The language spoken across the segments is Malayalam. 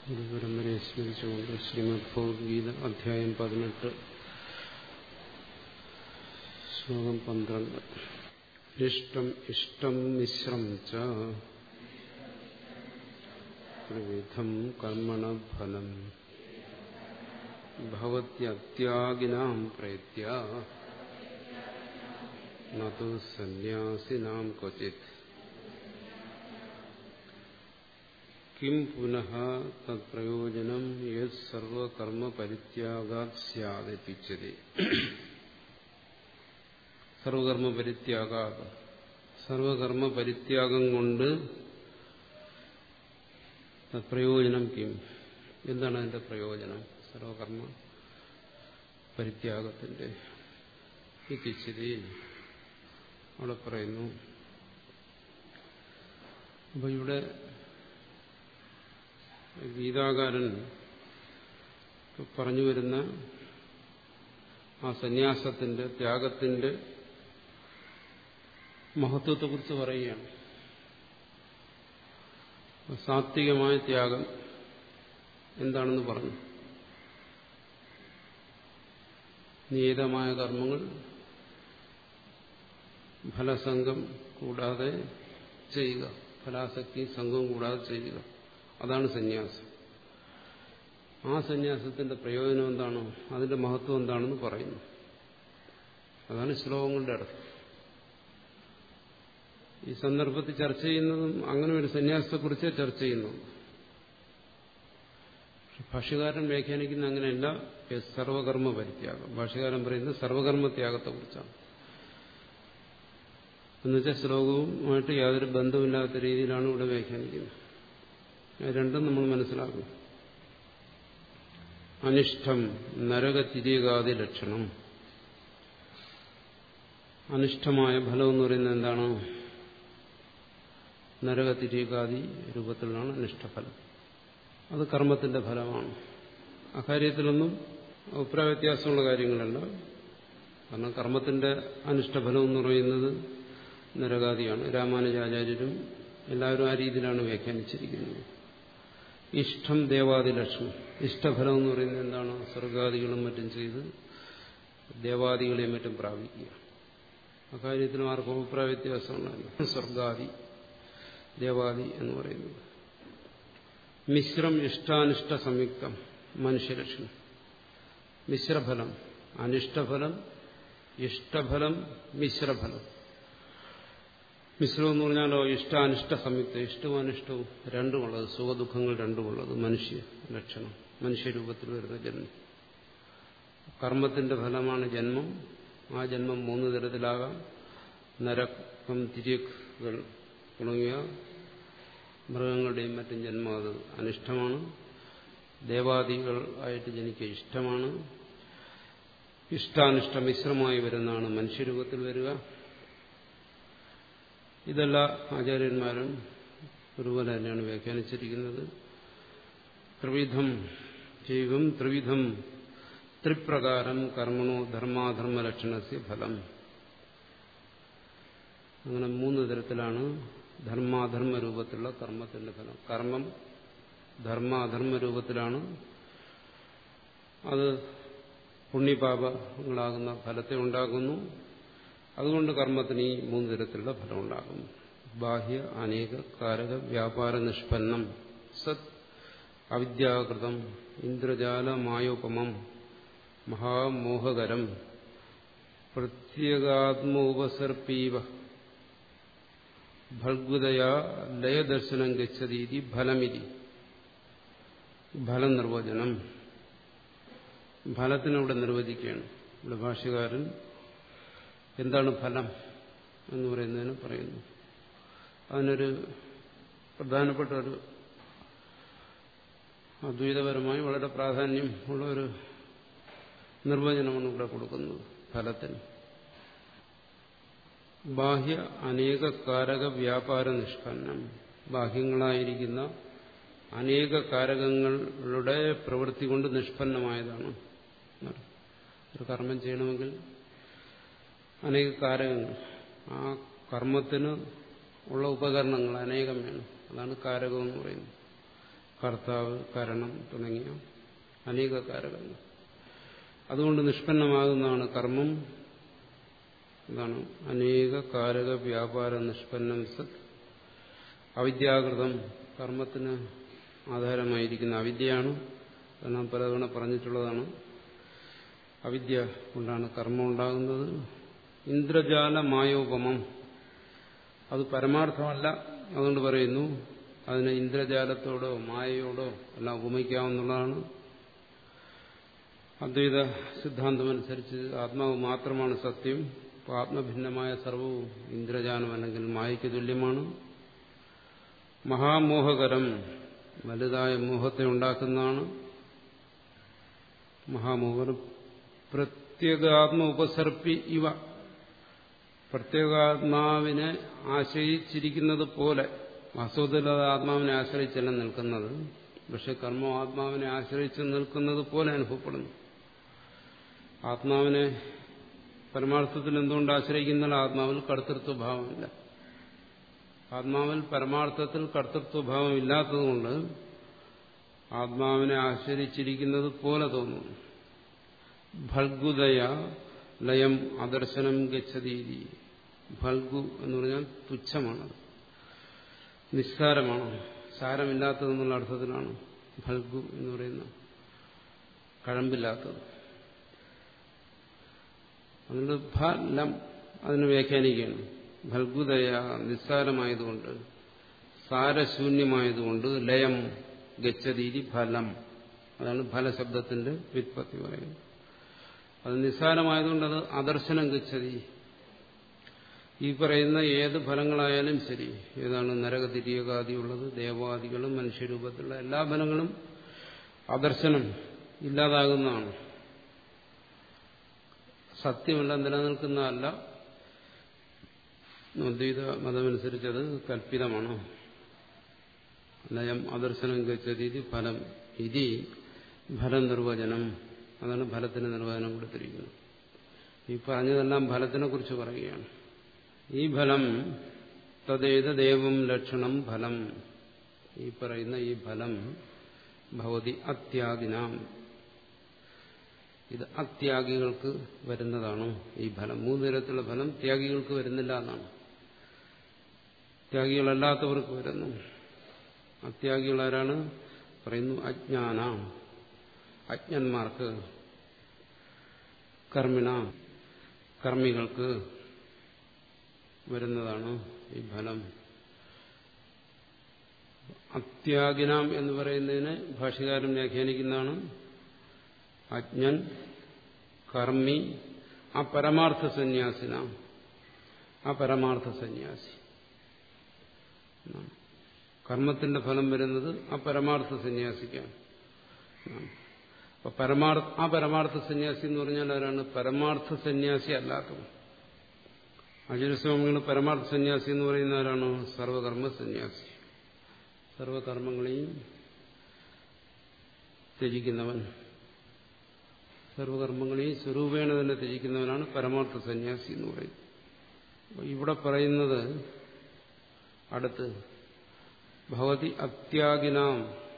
ഗുരുപരമ്പരയെ സ്മരിച്ചുകൊണ്ട് ശ്രീമദ് ഭഗവത്ഗീത അധ്യായം പതിനെട്ട് ശ്ലോകം പന്ത്രണ്ട് ഇഷ്ടം ഇഷ്ടം മിശ്രം ച ത്രിവിധം കർമ്മണ ഫലം ഭവത്യത്യാഗിനാം പ്രേത്യ നതു സന്യാസിനാം ക്വചിത് കിം പുനഃ തത്പ്രയോജനം യത് സർവകർമ്മ പരിത്യാഗാത് സ്യാദിപ്പിച്ചത് സർവകർമ്മ പരിത്യാഗാത് സർവകർമ്മ പരിത്യാഗം കൊണ്ട് പ്രയോജനം കിം എന്താണ് അതിന്റെ പ്രയോജനം സർവകർമ്മ പരിത്യാഗത്തിന്റെ ഇത്തിച്ചിരി അവിടെ പറയുന്നു അപ്പൊ ഇവിടെ ഗീതാകാരൻ പറഞ്ഞു വരുന്ന ആ സന്യാസത്തിന്റെ ത്യാഗത്തിന്റെ മഹത്വത്തെക്കുറിച്ച് പറയുകയാണ് സാത്വികമായ ത്യാഗം എന്താണെന്ന് പറഞ്ഞു നിയതമായ കർമ്മങ്ങൾ ഫലസംഘം കൂടാതെ ചെയ്യുക ഫലാസക്തി സംഘം കൂടാതെ ചെയ്യുക അതാണ് സന്യാസം ആ സന്യാസത്തിന്റെ പ്രയോജനം എന്താണോ അതിന്റെ മഹത്വം എന്താണെന്ന് പറയുന്നു അതാണ് ശ്ലോകങ്ങളുടെ അർത്ഥം ഈ സന്ദർഭത്തിൽ ചർച്ച ചെയ്യുന്നതും അങ്ങനെ ഒരു സന്യാസത്തെക്കുറിച്ച് ചർച്ച ചെയ്യുന്നു ഭാഷ്യകാരൻ വ്യാഖ്യാനിക്കുന്ന അങ്ങനെയല്ല സർവകർമ്മ പരിത്യാഗം ഭാഷ്യകാരൻ പറയുന്നത് സർവകർമ്മ ത്യാഗത്തെക്കുറിച്ചാണ് എന്നുവെച്ചാൽ ശ്ലോകവുമായിട്ട് യാതൊരു ബന്ധമില്ലാത്ത രീതിയിലാണ് ഇവിടെ വ്യാഖ്യാനിക്കുന്നത് രണ്ടും നമ്മൾ മനസ്സിലാക്കും അനിഷ്ടം നരകതിരികാതി ലക്ഷണം അനിഷ്ടമായ ഫലം എന്ന് പറയുന്നത് എന്താണ് നരകതിരികാതി രൂപത്തിലാണ് അനിഷ്ടഫലം അത് കർമ്മത്തിന്റെ ഫലമാണ് അക്കാര്യത്തിലൊന്നും അഭിപ്രായ വ്യത്യാസമുള്ള കാര്യങ്ങളല്ല കാരണം കർമ്മത്തിന്റെ അനിഷ്ടഫലം എന്ന് പറയുന്നത് നരകാദിയാണ് രാമാനുജാചാര്യരും എല്ലാവരും ആ രീതിയിലാണ് വ്യാഖ്യാനിച്ചിരിക്കുന്നത് ഇഷ്ടം ദേവാദി ലക്ഷണം ഇഷ്ടഫലം എന്ന് പറയുന്നത് എന്താണ് സ്വർഗാദികളും മറ്റും ചെയ്ത് ദേവാദികളെയും മറ്റും പ്രാപിക്കുക അക്കാര്യത്തിലും ആർക്കും അഭിപ്രായ വ്യത്യാസമുണ്ടല്ലോ സ്വർഗാദി ദേവാദി എന്ന് പറയുന്നത് മിശ്രം ഇഷ്ടാനിഷ്ട സംയുക്തം മനുഷ്യലക്ഷണം മിശ്രഫലം അനിഷ്ടഫലം ഇഷ്ടഫലം മിശ്രഫലം മിശ്രം എന്ന് പറഞ്ഞാലോ ഇഷ്ടാനിഷ്ട സംയുക്ത ഇഷ്ടവും അനിഷ്ടവും രണ്ടുമുള്ളത് സുഖദുഃഖങ്ങൾ രണ്ടുമുള്ളത് മനുഷ്യ ലക്ഷണം മനുഷ്യരൂപത്തിൽ വരുന്ന ജന്മം കർമ്മത്തിന്റെ ഫലമാണ് ജന്മം ആ ജന്മം മൂന്ന് തരത്തിലാകാം നരകം തിരികൾ തുടങ്ങിയ മൃഗങ്ങളുടെയും മറ്റും ജന്മം അത് അനിഷ്ടമാണ് ദേവാദികൾ ആയിട്ട് ജനിക്കുക ഇഷ്ടമാണ് ഇഷ്ടാനിഷ്ട മിശ്രമായി വരുന്നതാണ് മനുഷ്യരൂപത്തിൽ വരിക ഇതെല്ലാ ആചാര്യന്മാരും ഒരുപോലെ തന്നെയാണ് വ്യാഖ്യാനിച്ചിരിക്കുന്നത് ത്രിവിധം ജൈവം ത്രിവിധം ത്രിപ്രകാരം കർമ്മണോ ധർമാധർമ്മ ലക്ഷണസ്യ ഫലം അങ്ങനെ മൂന്ന് തരത്തിലാണ് ധർമാധർമ്മ രൂപത്തിലുള്ള കർമ്മത്തിന്റെ ഫലം കർമ്മം ധർമാധർമ്മ രൂപത്തിലാണ് അത് പുണ്യപാപങ്ങളാകുന്ന ഫലത്തെ ഉണ്ടാക്കുന്നു അതുകൊണ്ട് കർമ്മത്തിന് ഈ മൂന്ന് തരത്തിലുള്ള ഫലം ഉണ്ടാകുന്നു ബാഹ്യ അനേക കാരക വ്യാപാര നിഷ്പന്നം സത് അവിദ്യാകൃതം ഇന്ദ്രജാല മായോപമം മഹാമോഹകരം പ്രത്യേകാത്മോപസർപ്പീവ ഭർഗുതയാ ലയദർശനം ഗച്ഛതീതി ഫലമിതി ഫലനിർവചനം ഫലത്തിനവിടെ നിർവചിക്കുകയാണ് ഇവിടെ ഭാഷ്യകാരൻ എന്താണ് ഫലം എന്ന് പറയുന്നതിന് പറയുന്നു അതിനൊരു പ്രധാനപ്പെട്ട ഒരു അദ്വൈതപരമായി വളരെ പ്രാധാന്യം ഉള്ള ഒരു നിർവചനമാണ് ഇവിടെ കൊടുക്കുന്നത് ഫലത്തിന് ബാഹ്യ അനേക കാരക വ്യാപാര നിഷ്പന്നം ബാഹ്യങ്ങളായിരിക്കുന്ന അനേക കാരകങ്ങളുടെ പ്രവൃത്തി കൊണ്ട് നിഷ്പന്നമായതാണ് ഒരു കർമ്മം ചെയ്യണമെങ്കിൽ അനേക കാരകങ്ങൾ ആ കർമ്മത്തിന് ഉള്ള ഉപകരണങ്ങൾ അനേകം വേണം അതാണ് കാരകം എന്ന് പറയുന്നത് കർത്താവ് കരണം തുടങ്ങിയ അനേക കാരകങ്ങൾ അതുകൊണ്ട് നിഷ്പന്നമാകുന്നതാണ് കർമ്മം എന്താണ് അനേക കാരക വ്യാപാര നിഷ്പന്നം സത് അവിദ്യാകൃതം കർമ്മത്തിന് ആധാരമായിരിക്കുന്ന അവിദ്യയാണ് അത് നാം പലതവണ പറഞ്ഞിട്ടുള്ളതാണ് അവിദ്യ കൊണ്ടാണ് കർമ്മം ഉണ്ടാകുന്നത് ഇന്ദ്രജാല മായോപമം അത് പരമാർത്ഥമല്ല അതുകൊണ്ട് പറയുന്നു അതിനെ ഇന്ദ്രജാലത്തോടോ മായയോടോ എല്ലാം ഉപമിക്കാവുന്നതാണ് അദ്വൈത സിദ്ധാന്തമനുസരിച്ച് ആത്മാവ് മാത്രമാണ് സത്യം അപ്പോൾ ആത്മഭിന്നമായ സർവവും ഇന്ദ്രജാലം അല്ലെങ്കിൽ മായയ്ക്ക് തുല്യമാണ് മഹാമോഹകരം വലുതായ മോഹത്തെ ഉണ്ടാക്കുന്നതാണ് മഹാമോഹനം പ്രത്യേകാത്മ ഉപസർപ്പി ഇവ പ്രത്യേകാത്മാവിനെ ആശ്രയിച്ചിരിക്കുന്നത് പോലെ വാസ്തവത്തിൽ അത് ആത്മാവിനെ ആശ്രയിച്ചല്ല നിൽക്കുന്നത് പക്ഷെ കർമ്മം ആത്മാവിനെ ആശ്രയിച്ച് നിൽക്കുന്നത് പോലെ അനുഭവപ്പെടുന്നു ആത്മാവിനെ പരമാർത്ഥത്തിൽ എന്തുകൊണ്ട് ആശ്രയിക്കുന്നാൽ ആത്മാവിൽ കർത്തൃത്വഭാവമില്ല ആത്മാവിൽ പരമാർത്ഥത്തിൽ കർത്തൃത്വഭാവം ഇല്ലാത്തതുകൊണ്ട് ആത്മാവിനെ ആശ്രയിച്ചിരിക്കുന്നത് പോലെ തോന്നുന്നു ഭൽഗുദയ ലയം അദർശനം ഗച്ഛതീതി ഭൽഗു എന്ന് പറഞ്ഞാൽ തുച്ഛമാണ് നിസ്സാരമാണ് സാരമില്ലാത്തതെന്നുള്ള അർത്ഥത്തിലാണ് ഭൽഗു എന്ന് പറയുന്ന കഴമ്പില്ലാത്തത് അതുകൊണ്ട് ഫലം അതിന് വ്യാഖ്യാനിക്കുകയാണ് ഭൽഗുദയ നിസ്സാരമായതുകൊണ്ട് സാരശൂന്യമായതുകൊണ്ട് ലയം ഗച്ഛതീതി ഫലം അതാണ് ഫലശബ്ദത്തിന്റെ വ്യുത്പത്തി പറയുന്നത് അത് നിസ്സാരമായതുകൊണ്ട് അത് അദർശനം ഗച്ഛതി ഈ പറയുന്ന ഏത് ഫലങ്ങളായാലും ശരി ഏതാണ് നരകതിരിയകാദിയുള്ളത് ദേവാദികളും മനുഷ്യരൂപത്തിലുള്ള എല്ലാ ഫലങ്ങളും അദർശനം ഇല്ലാതാകുന്നതാണ് സത്യമല്ല നിലനിൽക്കുന്നതല്ല അദ്വൈത മതമനുസരിച്ച് അത് കൽപ്പിതമാണ് ലയം അദർശനം ഗച്ഛതി ഫലം ഇതി ഫലം നിർവചനം അതാണ് ഫലത്തിന് നിർവചനം കൊടുത്തിരിക്കുന്നത് ഈ പറഞ്ഞതെല്ലാം ഫലത്തിനെ കുറിച്ച് പറയുകയാണ് ഈ ഫലം തദ്ദേതദേവം ലക്ഷണം ഫലം ഈ പറയുന്ന ഈ ഫലം ഭവതി അത്യാഗിനാം ഇത് അത്യാഗികൾക്ക് വരുന്നതാണ് ഈ ഫലം മൂന്ന് തരത്തിലുള്ള ഫലം ത്യാഗികൾക്ക് വരുന്നില്ല എന്നാണ് ത്യാഗികളല്ലാത്തവർക്ക് വരുന്നു അത്യാഗികളാരാണ് പറയുന്നു അജ്ഞാന അജ്ഞന്മാർക്ക് കർമ്മിണ കർമ്മികൾക്ക് വരുന്നതാണ് ഈ ഫലം അത്യാഗിനാം എന്ന് പറയുന്നതിന് ഭാഷകാരൻ വ്യാഖ്യാനിക്കുന്നതാണ് അജ്ഞൻ കർമ്മി ആ പരമാർത്ഥ സന്യാസിന ആ പരമാർത്ഥ സന്യാസി കർമ്മത്തിന്റെ ഫലം വരുന്നത് ആ പരമാർത്ഥ സന്യാസിക്കാണ് അപ്പൊ പരമാർത്ഥ ആ പരമാർത്ഥ സന്യാസി എന്ന് പറഞ്ഞാൽ ആരാണ് പരമാർത്ഥ സന്യാസി അല്ലാത്തത് അജുരസ്വാമികൾ പരമാർത്ഥ സന്യാസി എന്ന് പറയുന്ന ആരാണ് സർവകർമ്മ സന്യാസി സർവകർമ്മങ്ങളെയും ത്യജിക്കുന്നവൻ സർവകർമ്മങ്ങളെയും സ്വരൂപേണ തന്നെ ത്യജിക്കുന്നവനാണ് പരമാർത്ഥ സന്യാസി എന്ന് പറയുന്നത് ഇവിടെ പറയുന്നത് അടുത്ത് ഭവതി അത്യാഗിനാം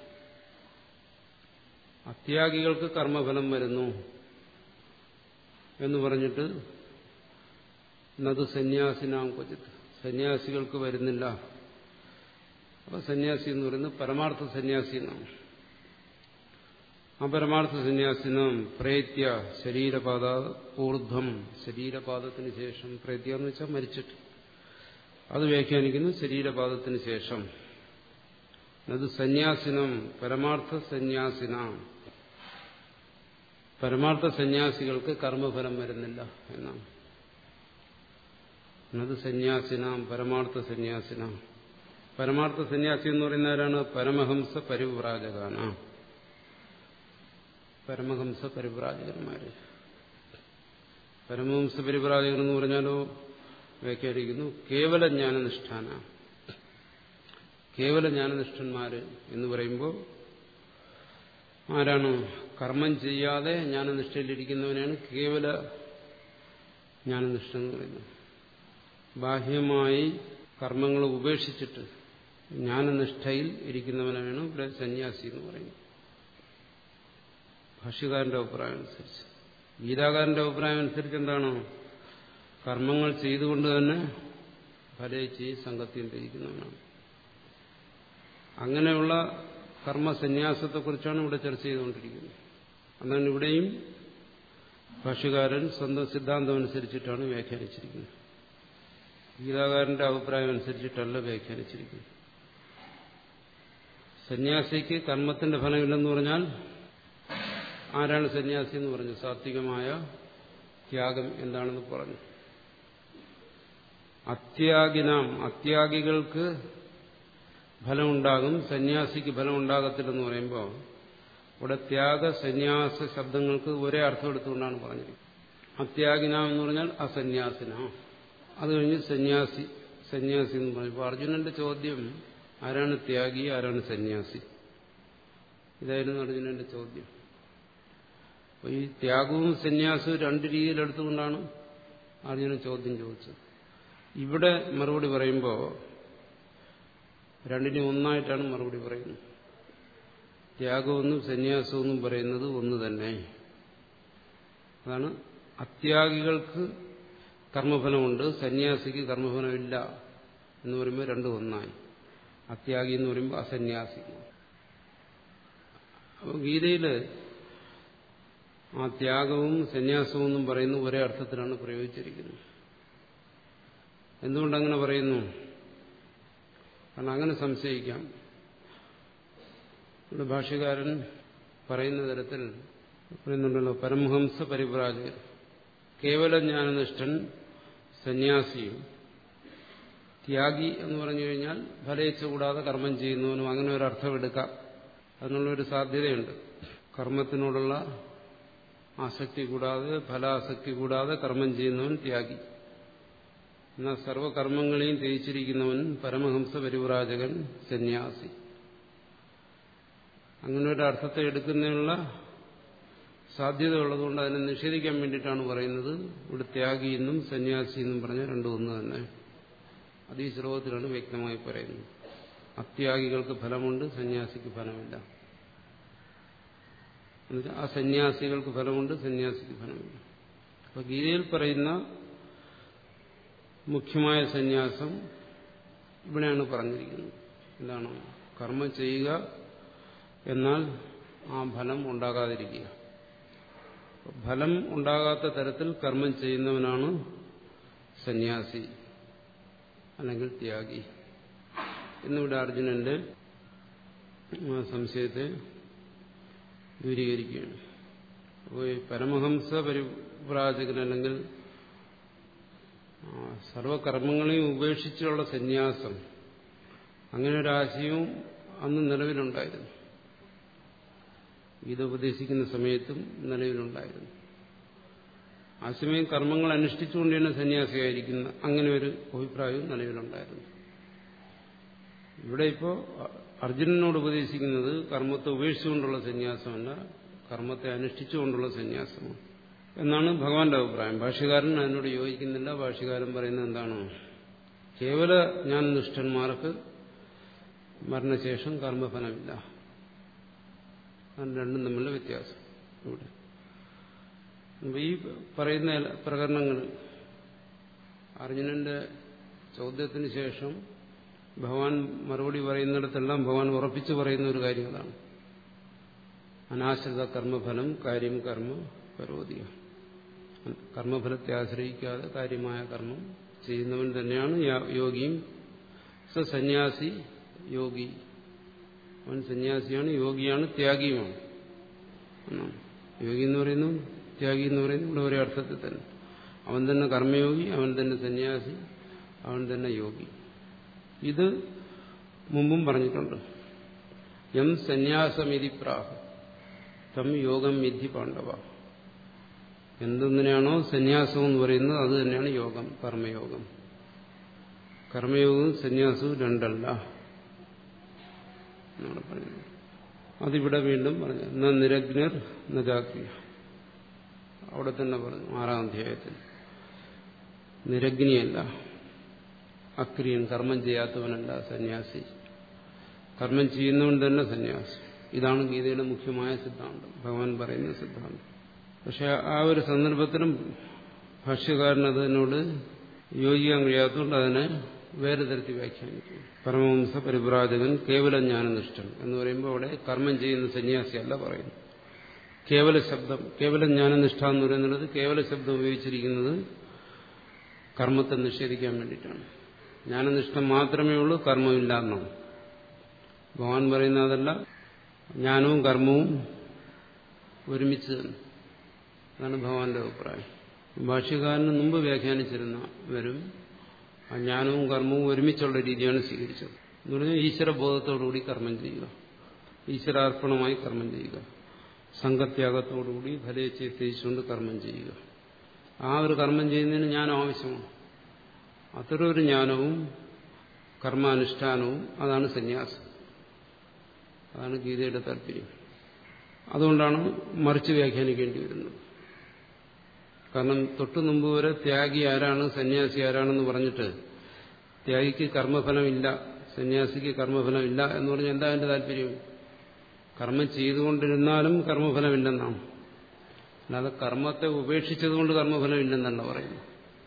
അത്യാഗികൾക്ക് കർമ്മഫലം വരുന്നു എന്ന് പറഞ്ഞിട്ട് നത് സന്യാസിനാം ക്വചിത് സന്യാസികൾക്ക് വരുന്നില്ല അപ്പൊ സന്യാസി എന്ന് പറയുന്നത് പരമാർത്ഥ സന്യാസി എന്നാണ് ആ പരമാർത്ഥ സന്യാസിനം പ്രേത്യ ശരീരപാത ഊർധ്വം ശരീരപാദത്തിന് ശേഷം പ്രേത്യ എന്ന് വെച്ചാൽ മരിച്ചിട്ട് അത് വ്യാഖ്യാനിക്കുന്നു ശരീരപാദത്തിന് ശേഷം അത് സന്യാസിനം പരമാർത്ഥ സന്യാസിന പരമാർത്ഥ സന്യാസികൾക്ക് കർമ്മഫലം വരുന്നില്ല എന്നാണ് അത് സന്യാസിനാം പരമാർത്ഥ സന്യാസിനാം പരമാർത്ഥ സന്യാസി എന്ന് പറയുന്ന ആരാണ് പരമഹംസ പരിവ്രാജകാന പരമഹംസ പരിവ്രാജകന്മാര് പരമഹംസ പരിവ്രാജകൻ എന്ന് പറഞ്ഞാലോ വ്യാഖ്യാനിക്കുന്നു കേവല ജ്ഞാനനിഷ്ഠാന കേവല ജ്ഞാനനിഷ്ഠന്മാര് എന്ന് പറയുമ്പോൾ ആരാണ് കർമ്മം ചെയ്യാതെ ജ്ഞാനനിഷ്ഠയിലിരിക്കുന്നവനാണ് കേവല ജ്ഞാനനിഷ്ഠ എന്ന് പറയുന്നത് ബാഹ്യമായി കർമ്മങ്ങൾ ഉപേക്ഷിച്ചിട്ട് ജ്ഞാനനിഷ്ഠയിൽ ഇരിക്കുന്നവനാണ് ഇവിടെ സന്യാസി എന്ന് പറയുന്നത് ഭാഷ്യകാരന്റെ അഭിപ്രായം അനുസരിച്ച് ഗീതാകാരന്റെ അഭിപ്രായം അനുസരിച്ച് എന്താണ് കർമ്മങ്ങൾ ചെയ്തുകൊണ്ട് തന്നെ ഫലേച്ച് സംഘത്തിൽ ധരിക്കുന്നവനാണ് അങ്ങനെയുള്ള കർമ്മസന്യാസത്തെക്കുറിച്ചാണ് ഇവിടെ ചർച്ച ചെയ്തുകൊണ്ടിരിക്കുന്നത് അതാണ് ഇവിടെയും ഭാഷ്യകാരൻ സ്വന്തം സിദ്ധാന്തം അനുസരിച്ചിട്ടാണ് വ്യാഖ്യാനിച്ചിരിക്കുന്നത് ഗീതാകാരന്റെ അഭിപ്രായം അനുസരിച്ചിട്ടല്ല വ്യാഖ്യാനിച്ചിരിക്കുന്നത് സന്യാസിക്ക് കർമ്മത്തിന്റെ ഫലമില്ലെന്ന് പറഞ്ഞാൽ ആരാണ് സന്യാസി എന്ന് പറഞ്ഞു സാത്വികമായ ത്യാഗം എന്താണെന്ന് പറഞ്ഞു അത്യാഗിനാം അത്യാഗികൾക്ക് ഫലമുണ്ടാകും സന്യാസിക്ക് ഫലം ഉണ്ടാകത്തില്ലെന്ന് പറയുമ്പോൾ ഇവിടെ ത്യാഗ സന്യാസ ശബ്ദങ്ങൾക്ക് ഒരേ അർത്ഥം എടുത്തുകൊണ്ടാണ് പറഞ്ഞിരിക്കുന്നത് അത്യാഗിനാം എന്ന് പറഞ്ഞാൽ അസന്യാസിന അത് കഴിഞ്ഞ് സന്യാസി സന്യാസി എന്ന് പറഞ്ഞു അർജുനന്റെ ചോദ്യം ആരാണ് ത്യാഗി ആരാണ് സന്യാസി ഇതായിരുന്നു അർജുനന്റെ ചോദ്യം അപ്പോൾ ഈ ത്യാഗവും സന്യാസവും രണ്ട് രീതിയിൽ എടുത്തുകൊണ്ടാണ് അർജുനൻ ചോദ്യം ചോദിച്ചത് ഇവിടെ മറുപടി പറയുമ്പോൾ രണ്ടിനും ഒന്നായിട്ടാണ് മറുപടി പറയുന്നത് ത്യാഗമെന്നും സന്യാസമെന്നും പറയുന്നത് ഒന്ന് തന്നെ അതാണ് അത്യാഗികൾക്ക് കർമ്മഫലമുണ്ട് സന്യാസിക്ക് കർമ്മഫലമില്ല എന്ന് പറയുമ്പോൾ രണ്ടും ഒന്നായി അത്യാഗി എന്ന് പറയുമ്പോൾ അസന്യാസി അപ്പോൾ ഗീതയിൽ ആ ത്യാഗവും സന്യാസവും എന്നും പറയുന്ന ഒരേ അർത്ഥത്തിലാണ് പ്രയോഗിച്ചിരിക്കുന്നത് എന്തുകൊണ്ടങ്ങനെ പറയുന്നു കാരണം അങ്ങനെ സംശയിക്കാം ഇവിടെ ഭാഷ്യകാരൻ പറയുന്ന തരത്തിൽ പറയുന്നുണ്ടല്ലോ പരമഹംസ പരിപ്രാജകൻ കേവല ജ്ഞാനനിഷ്ഠൻ സന്യാസിയും ത്യാഗി എന്ന് പറഞ്ഞു കഴിഞ്ഞാൽ ഫലയിച്ച കൂടാതെ കർമ്മം ചെയ്യുന്നവനും അങ്ങനെ ഒരു അർത്ഥം എടുക്കാം അതിനുള്ളൊരു സാധ്യതയുണ്ട് കർമ്മത്തിനോടുള്ള ആസക്തി കൂടാതെ ഫലാസക്തി കൂടാതെ കർമ്മം ചെയ്യുന്നവൻ ത്യാഗി എന്നാൽ സർവകർമ്മങ്ങളെയും ത്യജിച്ചിരിക്കുന്നവൻ പരമഹംസ പരിവ്രാജകൻ സന്യാസി അങ്ങനെ ഒരു അർത്ഥത്തെ എടുക്കുന്നതിനുള്ള സാധ്യത ഉള്ളതുകൊണ്ട് അതിനെ നിഷേധിക്കാൻ വേണ്ടിയിട്ടാണ് പറയുന്നത് ഇവിടെ ത്യാഗി എന്നും സന്യാസി എന്നും പറഞ്ഞ രണ്ടും ഒന്ന് തന്നെ അത് ഈ ശ്ലോകത്തിലാണ് വ്യക്തമായി പറയുന്നത് അത്യാഗികൾക്ക് ഫലമുണ്ട് സന്യാസിക്ക് ഫലമില്ല എന്നുവെച്ചാൽ ആ സന്യാസികൾക്ക് ഫലമുണ്ട് സന്യാസിക്ക് ഫലമില്ല അപ്പൊ ഗീതയിൽ പറയുന്ന മുഖ്യമായ സന്യാസം ഇവിടെയാണ് പറഞ്ഞിരിക്കുന്നത് എന്താണ് കർമ്മം ചെയ്യുക എന്നാൽ ആ ഫലം ഉണ്ടാകാതിരിക്കുക ഫലം ഉണ്ടാകാത്ത തരത്തിൽ കർമ്മം ചെയ്യുന്നവനാണ് സന്യാസി അല്ലെങ്കിൽ ത്യാഗി എന്നിവിടെ അർജുനന്റെ സംശയത്തെ ദൂരീകരിക്കുകയാണ് അപ്പോൾ ഈ പരമഹംസ പരിപ്രാജകൻ അല്ലെങ്കിൽ സർവകർമ്മങ്ങളെയും ഉപേക്ഷിച്ചുള്ള സന്യാസം അങ്ങനെ ഒരു ആശയവും അന്ന് നിലവിലുണ്ടായിരുന്നു ഗീത ഉപദേശിക്കുന്ന സമയത്തും നിലവിലുണ്ടായിരുന്നു ആ സമയം കർമ്മങ്ങൾ അനുഷ്ഠിച്ചുകൊണ്ട് തന്നെ സന്യാസിയായിരിക്കുന്ന അങ്ങനെ ഒരു അഭിപ്രായവും നിലവിലുണ്ടായിരുന്നു ഇവിടെ ഇപ്പോൾ അർജുനനോട് ഉപദേശിക്കുന്നത് കർമ്മത്തെ ഉപേക്ഷിച്ചുകൊണ്ടുള്ള സന്യാസമല്ല കർമ്മത്തെ അനുഷ്ഠിച്ചുകൊണ്ടുള്ള സന്യാസമാണ് എന്നാണ് ഭഗവാന്റെ അഭിപ്രായം ഭാഷ്യകാരൻ അതിനോട് യോജിക്കുന്നില്ല ഭാഷ്യകാരൻ പറയുന്നത് എന്താണ് കേവല ഞാൻ നിഷ്ഠന്മാർക്ക് മരണശേഷം കർമ്മഫലമില്ല അതാണ് രണ്ടും തമ്മിലുള്ള വ്യത്യാസം ഇവിടെ ഈ പറയുന്ന പ്രകരണങ്ങൾ അർജുനന്റെ ചോദ്യത്തിന് ശേഷം ഭഗവാൻ മറുപടി പറയുന്നിടത്തെല്ലാം ഭഗവാൻ ഉറപ്പിച്ചു പറയുന്ന ഒരു കാര്യം അതാണ് അനാശ്രിത കർമ്മഫലം കാര്യം കർമ്മ പരോധിക കർമ്മഫലത്തെ ആശ്രയിക്കാതെ കാര്യമായ കർമ്മം ചെയ്യുന്നവൻ തന്നെയാണ് യോഗിയും സ സന്യാസി യോഗി അവൻ സന്യാസിയാണ് യോഗിയാണ് ത്യാഗിയുമാണ് എന്നാണ് യോഗി എന്ന് പറയുന്നു ത്യാഗി എന്ന് പറയുന്നു ഇവിടെ ഒരേ അർത്ഥത്തിൽ തന്നെ അവൻ തന്നെ കർമ്മയോഗി അവൻ തന്നെ സന്യാസി അവൻ തന്നെ യോഗി ഇത് മുമ്പും പറഞ്ഞിട്ടുണ്ട് എം സന്യാസമിതി പ്രാഹ തം യോഗം വിധി പാണ്ഡവ എന്തെന്നിനാണോ സന്യാസം എന്ന് പറയുന്നത് അത് തന്നെയാണ് യോഗം കർമ്മയോഗം കർമ്മയോഗവും സന്യാസവും രണ്ടല്ല എന്നാണ് പറയുന്നത് അതിവിടെ വീണ്ടും പറഞ്ഞു ന നിരഗ്നർ നജാക്രിയ അവിടെ തന്നെ പറഞ്ഞു ആറാം അധ്യായത്തിൽ നിരഗ്നിയല്ല അക്രിയൻ കർമ്മം ചെയ്യാത്തവനല്ല സന്യാസി കർമ്മം ചെയ്യുന്നവൻ തന്നെ സന്യാസം ഇതാണ് ഗീതയുടെ മുഖ്യമായ സിദ്ധാന്തം ഭഗവാൻ പറയുന്ന സിദ്ധാന്തം പക്ഷെ ആ ഒരു സന്ദർഭത്തിലും ഭാഷ്യകാരൻ അതിനോട് യോജിക്കാൻ കഴിയാത്തതുകൊണ്ട് അതിനെ വേറെ തരത്തിൽ വ്യാഖ്യാനിക്കും പരമവംസ പരിപ്രാജകൻ കേവല ജ്ഞാനനിഷ്ഠൻ എന്ന് പറയുമ്പോൾ അവിടെ കർമ്മം ചെയ്യുന്ന സന്യാസിയല്ല പറയുന്നു കേവല ശബ്ദം കേവല ജ്ഞാനനിഷ്ഠ എന്ന് പറയുന്നത് കേവല ശബ്ദം ഉപയോഗിച്ചിരിക്കുന്നത് കർമ്മത്തെ നിഷേധിക്കാൻ വേണ്ടിയിട്ടാണ് ജ്ഞാനനിഷ്ഠം മാത്രമേ ഉള്ളൂ കർമ്മമില്ല എന്നാണ് ഭഗവാൻ പറയുന്ന അതല്ല ജ്ഞാനവും കർമ്മവും ഒരുമിച്ച് തന്നെ അതാണ് ഭഗവാന്റെ അഭിപ്രായം ഭാഷ്യകാരന് മുമ്പ് വ്യാഖ്യാനിച്ചിരുന്നവരും ആ ജ്ഞാനവും കർമ്മവും ഒരുമിച്ചുള്ള രീതിയാണ് സ്വീകരിച്ചത് എന്ന് പറഞ്ഞാൽ ഈശ്വരബോധത്തോടുകൂടി കർമ്മം ചെയ്യുക ഈശ്വരാർപ്പണമായി കർമ്മം ചെയ്യുക സംഘത്യാഗത്തോടുകൂടി ഫലേച്ഛയെ ത്യജിച്ചുകൊണ്ട് കർമ്മം ചെയ്യുക ആ ഒരു കർമ്മം ചെയ്യുന്നതിന് ജ്ഞാനം ആവശ്യമാണ് അത്തരമൊരു ജ്ഞാനവും കർമാനുഷ്ഠാനവും അതാണ് സന്യാസം അതാണ് ഗീതയുടെ താല്പര്യം അതുകൊണ്ടാണ് മറിച്ച് വ്യാഖ്യാനിക്കേണ്ടി വരുന്നത് കാരണം തൊട്ടു മുമ്പ് വരെ ത്യാഗി ആരാണ് സന്യാസി ആരാണെന്ന് പറഞ്ഞിട്ട് ത്യാഗിക്ക് കർമ്മഫലമില്ല സന്യാസിക്ക് കർമ്മഫലമില്ല എന്ന് പറഞ്ഞാൽ എന്താ അതിന്റെ താല്പര്യം കർമ്മം ചെയ്തുകൊണ്ടിരുന്നാലും കർമ്മഫലമില്ലെന്നാണ് അല്ലാതെ കർമ്മത്തെ ഉപേക്ഷിച്ചതുകൊണ്ട് കർമ്മഫലമില്ലെന്നല്ല പറയുന്നു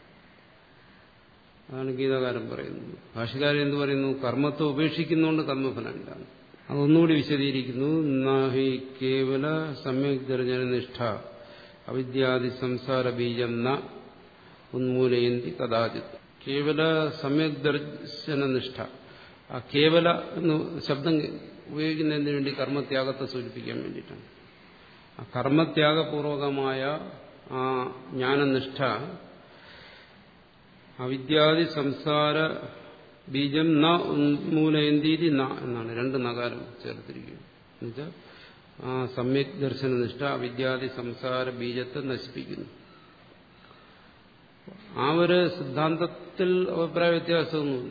അതാണ് ഗീതാകാരൻ പറയുന്നത് ഭാഷകാരൻ എന്ത് പറയുന്നു കർമ്മത്തെ ഉപേക്ഷിക്കുന്നതുകൊണ്ട് കർമ്മഫലമില്ല അതൊന്നുകൂടി വിശദീകരിക്കുന്നു നാഹി കേവല സമ്യക് ദർജനനിഷ്ഠ അവിദ്യാദി സംസാര ബീജം ന ഉന്മൂലയന്തി കഥാചിത് കേവല സമ്യക് ദർശനനിഷ്ഠ ആ കേവല എന്ന് ശബ്ദം ഉപയോഗിക്കുന്നതിന് വേണ്ടി കർമ്മത്യാഗത്തെ സൂചിപ്പിക്കാൻ വേണ്ടിയിട്ടാണ് ആ കർമ്മത്യാഗപൂർവകമായ ആ ജ്ഞാനനിഷ്ഠ അവിദ്യാദി സംസാര ബീജം ന ഉന്മൂലയന്തീതി ന എന്നാണ് രണ്ട് നകാരം ചേർത്തിരിക്കുന്നത് എന്നുവെച്ചാൽ ആ സമ്യക് ദർശനനിഷ്ഠ അവിദ്യാദി സംസാര ബീജത്തെ നശിപ്പിക്കുന്നു ആ ഒരു സിദ്ധാന്തത്തിൽ അഭിപ്രായ വ്യത്യാസമൊന്നുമില്ല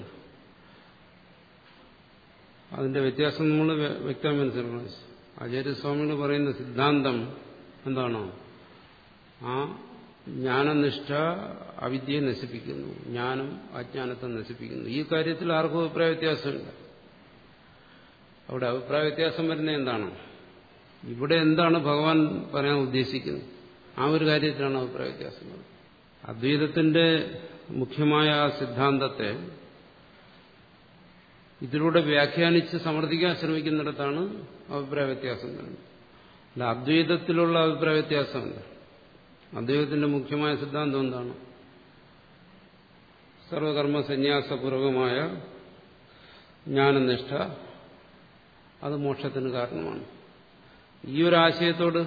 അതിന്റെ വ്യത്യാസം നമ്മൾ വ്യക്തമായി മനസ്സിലാക്കണം ആചാര്യസ്വാമികൾ പറയുന്ന സിദ്ധാന്തം എന്താണോ ആ ജ്ഞാനനിഷ്ഠ അവിദ്യയെ നശിപ്പിക്കുന്നു ജ്ഞാനം അജ്ഞാനത്തെ നശിപ്പിക്കുന്നു ഈ കാര്യത്തിൽ ആർക്കും അഭിപ്രായ വ്യത്യാസമില്ല അവിടെ അഭിപ്രായ വ്യത്യാസം വരുന്നത് എന്താണ് ഇവിടെ എന്താണ് ഭഗവാൻ പറയാൻ ഉദ്ദേശിക്കുന്നത് ആ ഒരു കാര്യത്തിലാണ് അഭിപ്രായ വ്യത്യാസം അദ്വൈതത്തിന്റെ മുഖ്യമായ ആ സിദ്ധാന്തത്തെ ഇതിലൂടെ വ്യാഖ്യാനിച്ച് സമർത്ഥിക്കാൻ ശ്രമിക്കുന്നിടത്താണ് അഭിപ്രായ വ്യത്യാസം വരുന്നത് അല്ല അദ്വൈതത്തിലുള്ള അഭിപ്രായ വ്യത്യാസമല്ല അദ്വൈതത്തിന്റെ മുഖ്യമായ സിദ്ധാന്തം എന്താണ് സർവകർമ്മ സന്യാസപൂർവകമായ ജ്ഞാനനിഷ്ഠ അത് മോക്ഷത്തിന് കാരണമാണ് ഈ ഒരു ആശയത്തോട്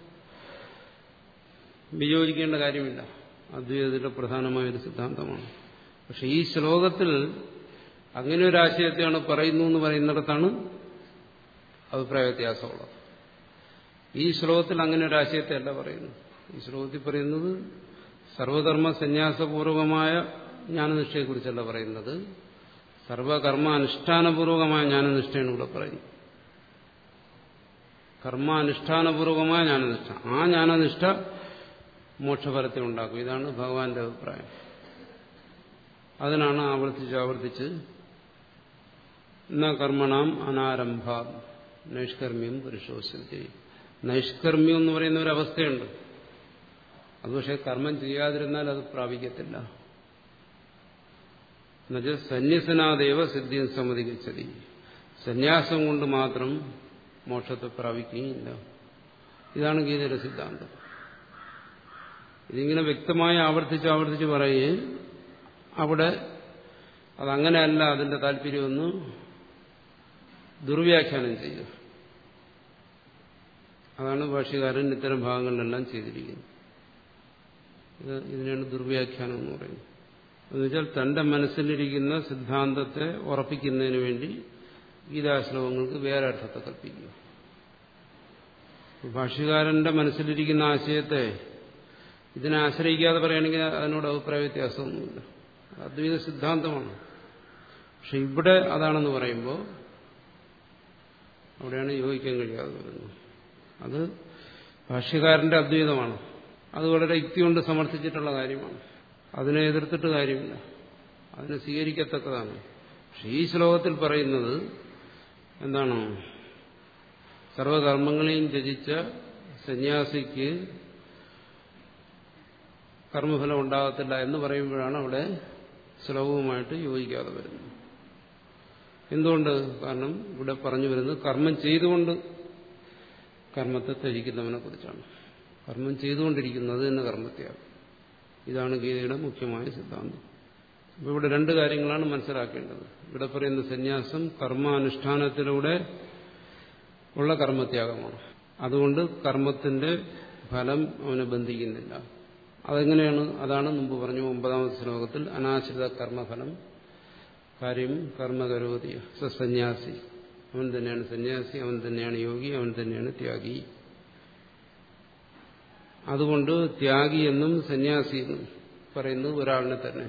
വിയോജിക്കേണ്ട കാര്യമില്ല അദ്വൈതത്തിന്റെ പ്രധാനമായ ഒരു സിദ്ധാന്തമാണ് പക്ഷെ ഈ ശ്ലോകത്തിൽ അങ്ങനെ ഒരു ആശയത്തെയാണ് പറയുന്നു എന്ന് പറയുന്നിടത്താണ് അഭിപ്രായ വ്യത്യാസമുള്ളത് ഈ ശ്ലോകത്തിൽ അങ്ങനെ ഒരു ആശയത്തെ അല്ല പറയുന്നത് ഈ ശ്ലോകത്തിൽ പറയുന്നത് സർവകർമ്മ സന്യാസപൂർവകമായ ജ്ഞാനനിഷ്ഠയെക്കുറിച്ചല്ല പറയുന്നത് സർവകർമ്മ അനുഷ്ഠാനപൂർവകമായ ജ്ഞാനനിഷ്ഠയാണ് ഇവിടെ പറയുന്നത് കർമാനുഷ്ഠാനപൂർവകമായ ജ്ഞാനനിഷ്ഠ ആ ജ്ഞാനനിഷ്ഠ മോക്ഷഫലത്തെ ഉണ്ടാക്കും ഇതാണ് ഭഗവാന്റെ അഭിപ്രായം അതിനാണ് ആവർത്തിച്ച് ആവർത്തിച്ച് ന കർമ്മണാം അനാരംഭ നൈഷ്കർമ്മ്യം പുരുഷോശ്രതി നൈഷ്കർമ്മ്യം എന്ന് പറയുന്ന ഒരു അവസ്ഥയുണ്ട് അത് പക്ഷെ കർമ്മം ചെയ്യാതിരുന്നാൽ അത് പ്രാപിക്കത്തില്ല എന്നുവെച്ചാൽ സന്യസനാദേവ സിദ്ധിയും സമ്മതിക്കച്ചതി സന്യാസം കൊണ്ട് മാത്രം മോക്ഷത്തെ പ്രാപിക്കുകയില്ല ഇതാണ് ഗീതയുടെ സിദ്ധാന്തം ഇതിങ്ങനെ വ്യക്തമായി ആവർത്തിച്ച് ആവർത്തിച്ച് പറയുകയും അവിടെ അതങ്ങനെയല്ല അതിന്റെ താല്പര്യമൊന്ന് ദുർവ്യാഖ്യാനം ചെയ്യുക അതാണ് ഭാഷ്യകാരൻ ഇത്തരം ഭാഗങ്ങളിലെല്ലാം ചെയ്തിരിക്കുന്നത് ഇത് ഇതിനാണ് ദുർവ്യാഖ്യാനം എന്ന് പറയുന്നത് എന്നുവെച്ചാൽ തന്റെ മനസ്സിലിരിക്കുന്ന സിദ്ധാന്തത്തെ ഉറപ്പിക്കുന്നതിന് വേണ്ടി ഗീതാശ്ലോകങ്ങൾക്ക് വേറെ അർത്ഥത്തെ കൽപ്പിക്കുക ഭാഷ്യകാരന്റെ മനസ്സിലിരിക്കുന്ന ആശയത്തെ ഇതിനെ ആശ്രയിക്കാതെ പറയുകയാണെങ്കിൽ അതിനോട് അഭിപ്രായ വ്യത്യാസമൊന്നുമില്ല അദ്വൈത സിദ്ധാന്തമാണ് പക്ഷെ ഇവിടെ അതാണെന്ന് പറയുമ്പോൾ അവിടെയാണ് യോജിക്കാൻ കഴിയാതെ വരുന്നത് അത് ഭാഷ്യകാരന്റെ അദ്വൈതമാണ് അത് വളരെ യുക്തി കൊണ്ട് സമർത്ഥിച്ചിട്ടുള്ള കാര്യമാണ് അതിനെ എതിർത്തിട്ട് കാര്യമില്ല അതിനെ സ്വീകരിക്കത്തക്കതാണ് പക്ഷെ ഈ ശ്ലോകത്തിൽ പറയുന്നത് എന്താണ് സർവകർമ്മങ്ങളെയും ത്യജിച്ച സന്യാസിക്ക് കർമ്മഫലം ഉണ്ടാകത്തില്ല എന്ന് പറയുമ്പോഴാണ് അവിടെ ശ്ലോകവുമായിട്ട് യോജിക്കാതെ വരുന്നത് എന്തുകൊണ്ട് കാരണം ഇവിടെ പറഞ്ഞു വരുന്നത് കർമ്മം ചെയ്തുകൊണ്ട് കർമ്മത്തെ ത്യജിക്കുന്നവനെ കുറിച്ചാണ് കർമ്മം ചെയ്തുകൊണ്ടിരിക്കുന്നത് തന്നെ കർമ്മത്യാഗം ഇതാണ് ഗീതയുടെ മുഖ്യമായ സിദ്ധാന്തം അപ്പോൾ ഇവിടെ രണ്ട് കാര്യങ്ങളാണ് മനസ്സിലാക്കേണ്ടത് ഇവിടെ പറയുന്ന സന്യാസം കർമാനുഷ്ഠാനത്തിലൂടെ ഉള്ള കർമ്മത്യാഗമാണ് അതുകൊണ്ട് കർമ്മത്തിന്റെ ഫലം അവനെ ബന്ധിക്കുന്നില്ല അതെങ്ങനെയാണ് അതാണ് മുമ്പ് പറഞ്ഞു ഒമ്പതാമത്തെ ശ്ലോകത്തിൽ അനാശ്രിത കർമ്മഫലം കാര്യം കർമ്മകരോതി സന്യാസി അവൻ തന്നെയാണ് സന്യാസി അവൻ തന്നെയാണ് യോഗി അവൻ തന്നെയാണ് ത്യാഗി അതുകൊണ്ട് ത്യാഗി എന്നും സന്യാസി എന്നും പറയുന്നത് ഒരാളിനെ തന്നെ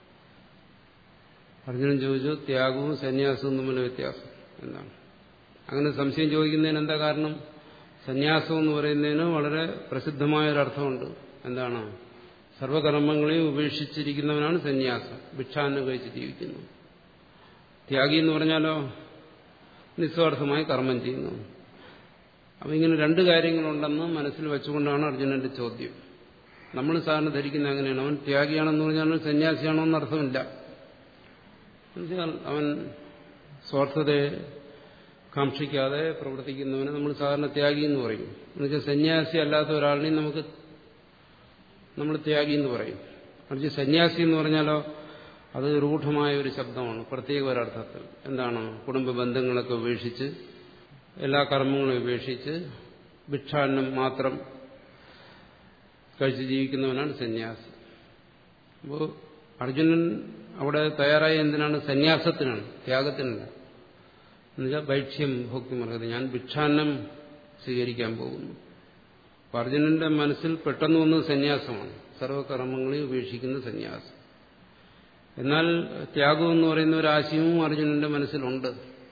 അർജുനൻ ചോദിച്ചു ത്യാഗവും സന്യാസവും തമ്മിൽ വ്യത്യാസം എന്താണ് അങ്ങനെ സംശയം ചോദിക്കുന്നതിന് എന്താ കാരണം സന്യാസം എന്ന് പറയുന്നതിന് വളരെ പ്രസിദ്ധമായ ഒരർത്ഥമുണ്ട് എന്താണ് സർവകർമ്മങ്ങളെയും ഉപേക്ഷിച്ചിരിക്കുന്നവനാണ് സന്യാസം ഭിക്ഷാന്നം കഴിച്ച് ജീവിക്കുന്നു ത്യാഗി എന്ന് പറഞ്ഞാലോ നിസ്വാർത്ഥമായി കർമ്മം ചെയ്യുന്നു അപ്പം ഇങ്ങനെ രണ്ട് കാര്യങ്ങളുണ്ടെന്ന് മനസ്സിൽ വെച്ചുകൊണ്ടാണ് അർജുനന്റെ ചോദ്യം നമ്മൾ സാറിന് ധരിക്കുന്ന അങ്ങനെയാണ് അവൻ ത്യാഗിയാണെന്ന് പറഞ്ഞാൽ സന്യാസിയാണോ എന്നർത്ഥമില്ല എന്നുവെച്ചാൽ അവൻ സ്വാർത്ഥതയെ കാക്ഷിക്കാതെ പ്രവർത്തിക്കുന്നവനെ നമ്മൾ സാധാരണ ത്യാഗി എന്ന് പറയും എന്നുവെച്ചാൽ സന്യാസി അല്ലാത്ത ഒരാളിനെയും നമുക്ക് നമ്മൾ ത്യാഗി എന്ന് പറയും മറിച്ച് സന്യാസി എന്ന് പറഞ്ഞാലോ അത് രൂഢമായ ഒരു ശബ്ദമാണ് പ്രത്യേക ഒരർത്ഥത്തിൽ എന്താണ് കുടുംബ ബന്ധങ്ങളൊക്കെ ഉപേക്ഷിച്ച് എല്ലാ കർമ്മങ്ങളും ഉപേക്ഷിച്ച് ഭിക്ഷാന്നം മാത്രം കഴിച്ച് ജീവിക്കുന്നവനാണ് സന്യാസി അപ്പോൾ അർജുനൻ അവിടെ തയ്യാറായ എന്തിനാണ് സന്യാസത്തിനാണ് ത്യാഗത്തിനല്ല എന്നുവെച്ചാൽ ഭൈക്ഷ്യം ഭോക്തിമർഹത ഞാൻ ഭിക്ഷാന്നം സ്വീകരിക്കാൻ പോകുന്നു അപ്പൊ അർജുനന്റെ മനസ്സിൽ പെട്ടെന്ന് വന്നത് സന്യാസമാണ് സർവകർമ്മങ്ങളെ ഉപേക്ഷിക്കുന്ന സന്യാസം എന്നാൽ ത്യാഗം എന്ന് പറയുന്ന ഒരു ആശയവും അർജുനന്റെ മനസ്സിലുണ്ട്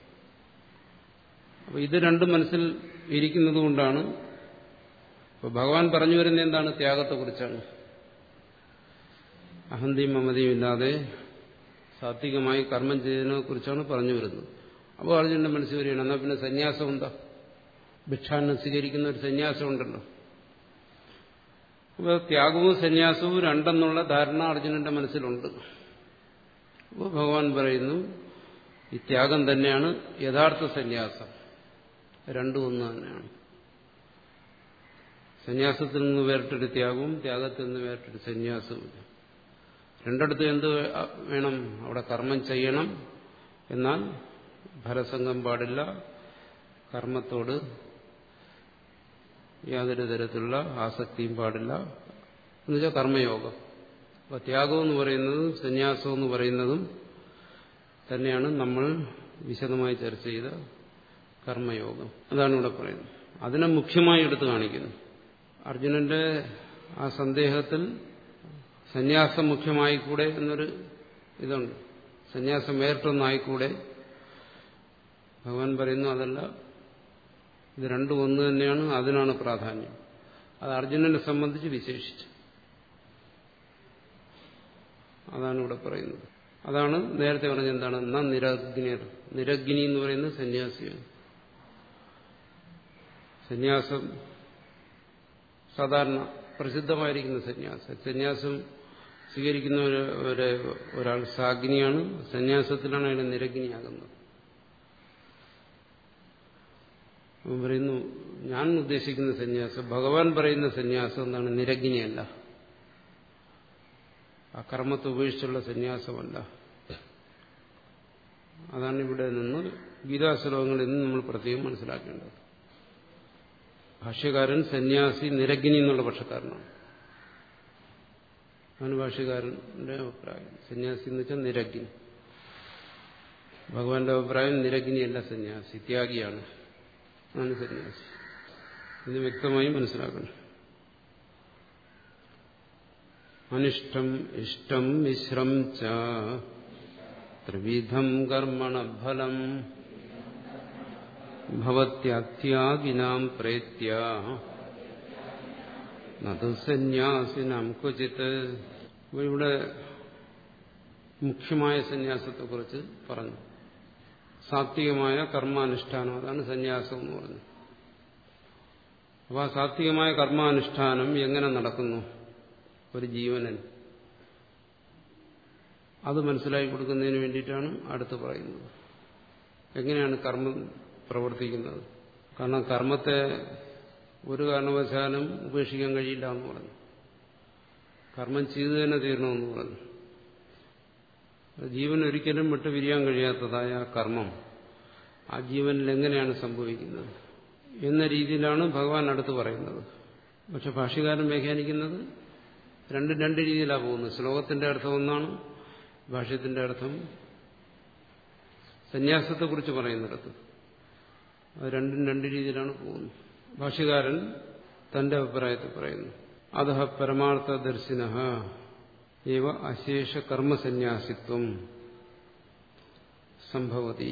അപ്പൊ ഇത് രണ്ടും മനസ്സിൽ ഇരിക്കുന്നത് കൊണ്ടാണ് ഇപ്പൊ ഭഗവാൻ പറഞ്ഞു വരുന്നത് എന്താണ് ത്യാഗത്തെക്കുറിച്ചാണ് അഹന്തിയും മമതയും ഇല്ലാതെ സാത്വികമായി കർമ്മം ചെയ്തതിനെ കുറിച്ചാണ് പറഞ്ഞു വരുന്നത് അപ്പോൾ അർജുനന്റെ മനസ്സിൽ വരികയാണ് എന്നാൽ പിന്നെ സന്യാസം എന്താ ഭിക്ഷാന്നം സ്വീകരിക്കുന്ന ഒരു സന്യാസം ഉണ്ടല്ലോ അപ്പോൾ ത്യാഗവും സന്യാസവും രണ്ടെന്നുള്ള ധാരണ അർജുനന്റെ മനസ്സിലുണ്ട് അപ്പോൾ ഭഗവാൻ പറയുന്നു ഈ ത്യാഗം തന്നെയാണ് യഥാർത്ഥ സന്യാസം രണ്ടും ഒന്ന് തന്നെയാണ് സന്യാസത്തിൽ നിന്ന് വേറിട്ടൊരു ത്യാഗവും ത്യാഗത്തിൽ നിന്ന് വേറിട്ടൊരു സന്യാസവും രണ്ടിടത്തും എന്ത് വേണം അവിടെ കർമ്മം ചെയ്യണം എന്നാൽ ഫലസംഗം പാടില്ല കർമ്മത്തോട് യാതൊരു തരത്തിലുള്ള ആസക്തിയും പാടില്ല എന്നുവെച്ചാൽ കർമ്മയോഗം അപ്പോൾ ത്യാഗം എന്ന് പറയുന്നതും സന്യാസം എന്ന് പറയുന്നതും തന്നെയാണ് നമ്മൾ വിശദമായി ചർച്ച ചെയ്ത കർമ്മയോഗം അതാണ് ഇവിടെ പറയുന്നത് അതിനെ മുഖ്യമായി എടുത്തു കാണിക്കുന്നു അർജുനന്റെ ആ സന്ദേഹത്തിൽ സന്യാസം മുഖ്യമായിക്കൂടെ എന്നൊരു ഇതുണ്ട് സന്യാസം വേറിട്ടൊന്നായിക്കൂടെ ഭഗവാൻ പറയുന്നു അതല്ല ഇത് രണ്ടും ഒന്ന് തന്നെയാണ് അതിനാണ് പ്രാധാന്യം അത് അർജുനനെ സംബന്ധിച്ച് വിശേഷിച്ച് അതാണ് ഇവിടെ പറയുന്നത് അതാണ് നേരത്തെ പറഞ്ഞ എന്താണ് ന നിരഗ്നിയർ നിരഗ്നി എന്ന് പറയുന്നത് സന്യാസിയാണ് സന്യാസം സാധാരണ പ്രസിദ്ധമായിരിക്കുന്ന സന്യാസം സന്യാസം സ്വീകരിക്കുന്ന ഒരു ഒരാൾ സാഗ്നിയാണ് സന്യാസത്തിലാണ് അയാൾ നിരഗ്നിയാകുന്നത് പറയുന്നു ഞാൻ ഉദ്ദേശിക്കുന്ന സന്യാസം ഭഗവാൻ പറയുന്ന സന്യാസം എന്താണ് നിരഗ്നിയല്ല ആ കർമ്മത്തെ ഉപേക്ഷിച്ചുള്ള സന്യാസമല്ല അതാണ് ഇവിടെ നിന്ന് ഗീതാശ്ലോകങ്ങളിൽ നിന്ന് നമ്മൾ പ്രത്യേകം മനസ്സിലാക്കേണ്ടത് ഭാഷ്യകാരൻ സന്യാസി നിരഗ്നി എന്നുള്ള പക്ഷക്കാരനാണ് അതാണ് ഭാഷ്യകാരന്റെ അഭിപ്രായം സന്യാസി എന്ന് വെച്ചാൽ നിരഗ്നി ഭഗവാന്റെ അഭിപ്രായം നിരഗ്നിയല്ല സന്യാസി ത്യാഗിയാണ് ആണ് സന്യാസി ഇത് വ്യക്തമായി മനസ്സിലാക്കണം അനിഷ്ടം ഇഷ്ടം മിശ്രം ച ത്രിവിധം കർമ്മണ ഫലം ഭവത്യാത്യാഗിനാം പ്രേത്യ നതു സന്യാസിനാം ക്വചിത്ത് ഇവിടെ മുഖ്യമായ സന്യാസത്തെക്കുറിച്ച് പറഞ്ഞു സാത്വികമായ കർമാനുഷ്ഠാനം അതാണ് സന്യാസം എന്ന് പറഞ്ഞത് അപ്പോൾ ആ സാത്വികമായ കർമാനുഷ്ഠാനം എങ്ങനെ നടക്കുന്നു ഒരു ജീവനൻ അത് മനസ്സിലാക്കി കൊടുക്കുന്നതിന് വേണ്ടിയിട്ടാണ് അടുത്ത് പറയുന്നത് എങ്ങനെയാണ് കർമ്മം പ്രവർത്തിക്കുന്നത് കാരണം കർമ്മത്തെ ഒരു കാരണവശാലും ഉപേക്ഷിക്കാൻ കഴിയില്ല എന്ന് പറഞ്ഞു കർമ്മം ചെയ്തു തന്നെ തീരണമെന്ന് പറഞ്ഞു ജീവൻ ഒരിക്കലും വിട്ടു പിരിയാൻ കഴിയാത്തതായ ആ കർമ്മം ആ ജീവനിൽ എങ്ങനെയാണ് സംഭവിക്കുന്നത് എന്ന രീതിയിലാണ് ഭഗവാൻ അടുത്ത് പറയുന്നത് പക്ഷെ ഭാഷ്യകാരൻ വ്യാഖ്യാനിക്കുന്നത് രണ്ടും രണ്ട് രീതിയിലാണ് പോകുന്നത് ശ്ലോകത്തിന്റെ അർത്ഥം ഒന്നാണ് ഭാഷ്യത്തിന്റെ അർത്ഥം സന്യാസത്തെക്കുറിച്ച് പറയുന്നിടത്ത് അത് രണ്ടും രണ്ട് രീതിയിലാണ് പോകുന്നത് ഭാഷ്യകാരൻ തന്റെ അഭിപ്രായത്തിൽ പറയുന്നു അത പരമാർത്ഥ ദർശിന ഏവ അശേഷ കർമ്മസന്യാസിത്വം സംഭവതി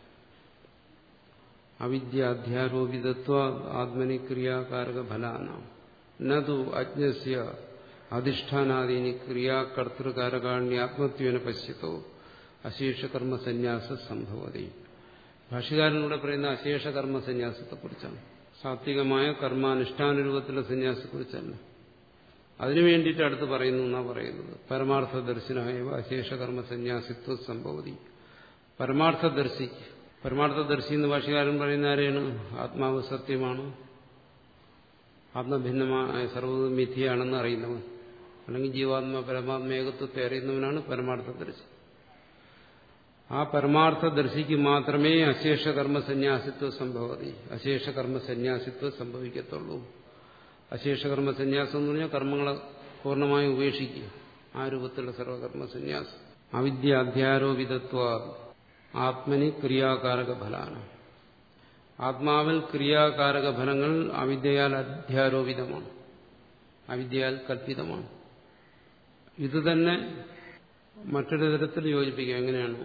അവിദ്യാധ്യാരോപിതത്വ ആത്മനി ക്രിയാകാരക ഫലാനാം നു അജ്ഞസ്യ അധിഷ്ഠാനാദീനി ക്രിയാകർത്തൃകാരകാണ്യാത്മത്വേന പശ്യത്തോ അശേഷ കർമ്മസന്യാസ സംഭവതി ഭാഷകാരനൂടെ പറയുന്ന അശേഷ കർമ്മസന്യാസത്തെക്കുറിച്ചാണ് സാത്വികമായ കർമാനുഷ്ഠാന രൂപത്തിലുള്ള സന്യാസത്തെക്കുറിച്ചല്ല അതിനു വേണ്ടിയിട്ട് അടുത്ത് പറയുന്നു എന്നാ പറയുന്നത് പരമാർത്ഥ ദർശനായ അശേഷ കർമ്മസന്യാസിത്വ സംഭവതി പരമാർത്ഥദർശി പരമാർത്ഥദർശി എന്ന് ഭാഷകാരൻ പറയുന്ന ആരെയാണ് ആത്മാവ് സത്യമാണ് ആത്മഭിന്നമായ സർവ്വതും മിഥിയാണെന്ന് അറിയുന്നവൻ അല്ലെങ്കിൽ ജീവാത്മ പരമാത്മ ഏകത്വത്തെ അറിയുന്നവനാണ് പരമാർത്ഥദർശി ആ പരമാർത്ഥദർശിക്ക് മാത്രമേ അശേഷ കർമ്മസന്യാസിത്വം സംഭവതി അശേഷ കർമ്മസന്യാസിത്വം സംഭവിക്കത്തുള്ളൂ അശേഷ കർമ്മസന്യാസം എന്ന് പറഞ്ഞാൽ കർമ്മങ്ങളെ പൂർണ്ണമായി ഉപേക്ഷിക്കുക ആ രൂപത്തിലുള്ള സർവകർമ്മ സന്യാസം അവിദ്യ അധ്യാരോപിതത്വ ആത്മനി ക്രിയാകാരക ഫലാണ് ആത്മാവിൽ ക്രിയാകാരക ഫലങ്ങൾ അവിദ്യയാൽ അധ്യാരോപിതമാണ് അവിദ്യയാൽ കൽപ്പിതമാണ് ഇത് തന്നെ മറ്റൊരു തരത്തിൽ യോജിപ്പിക്കുക എങ്ങനെയാണ്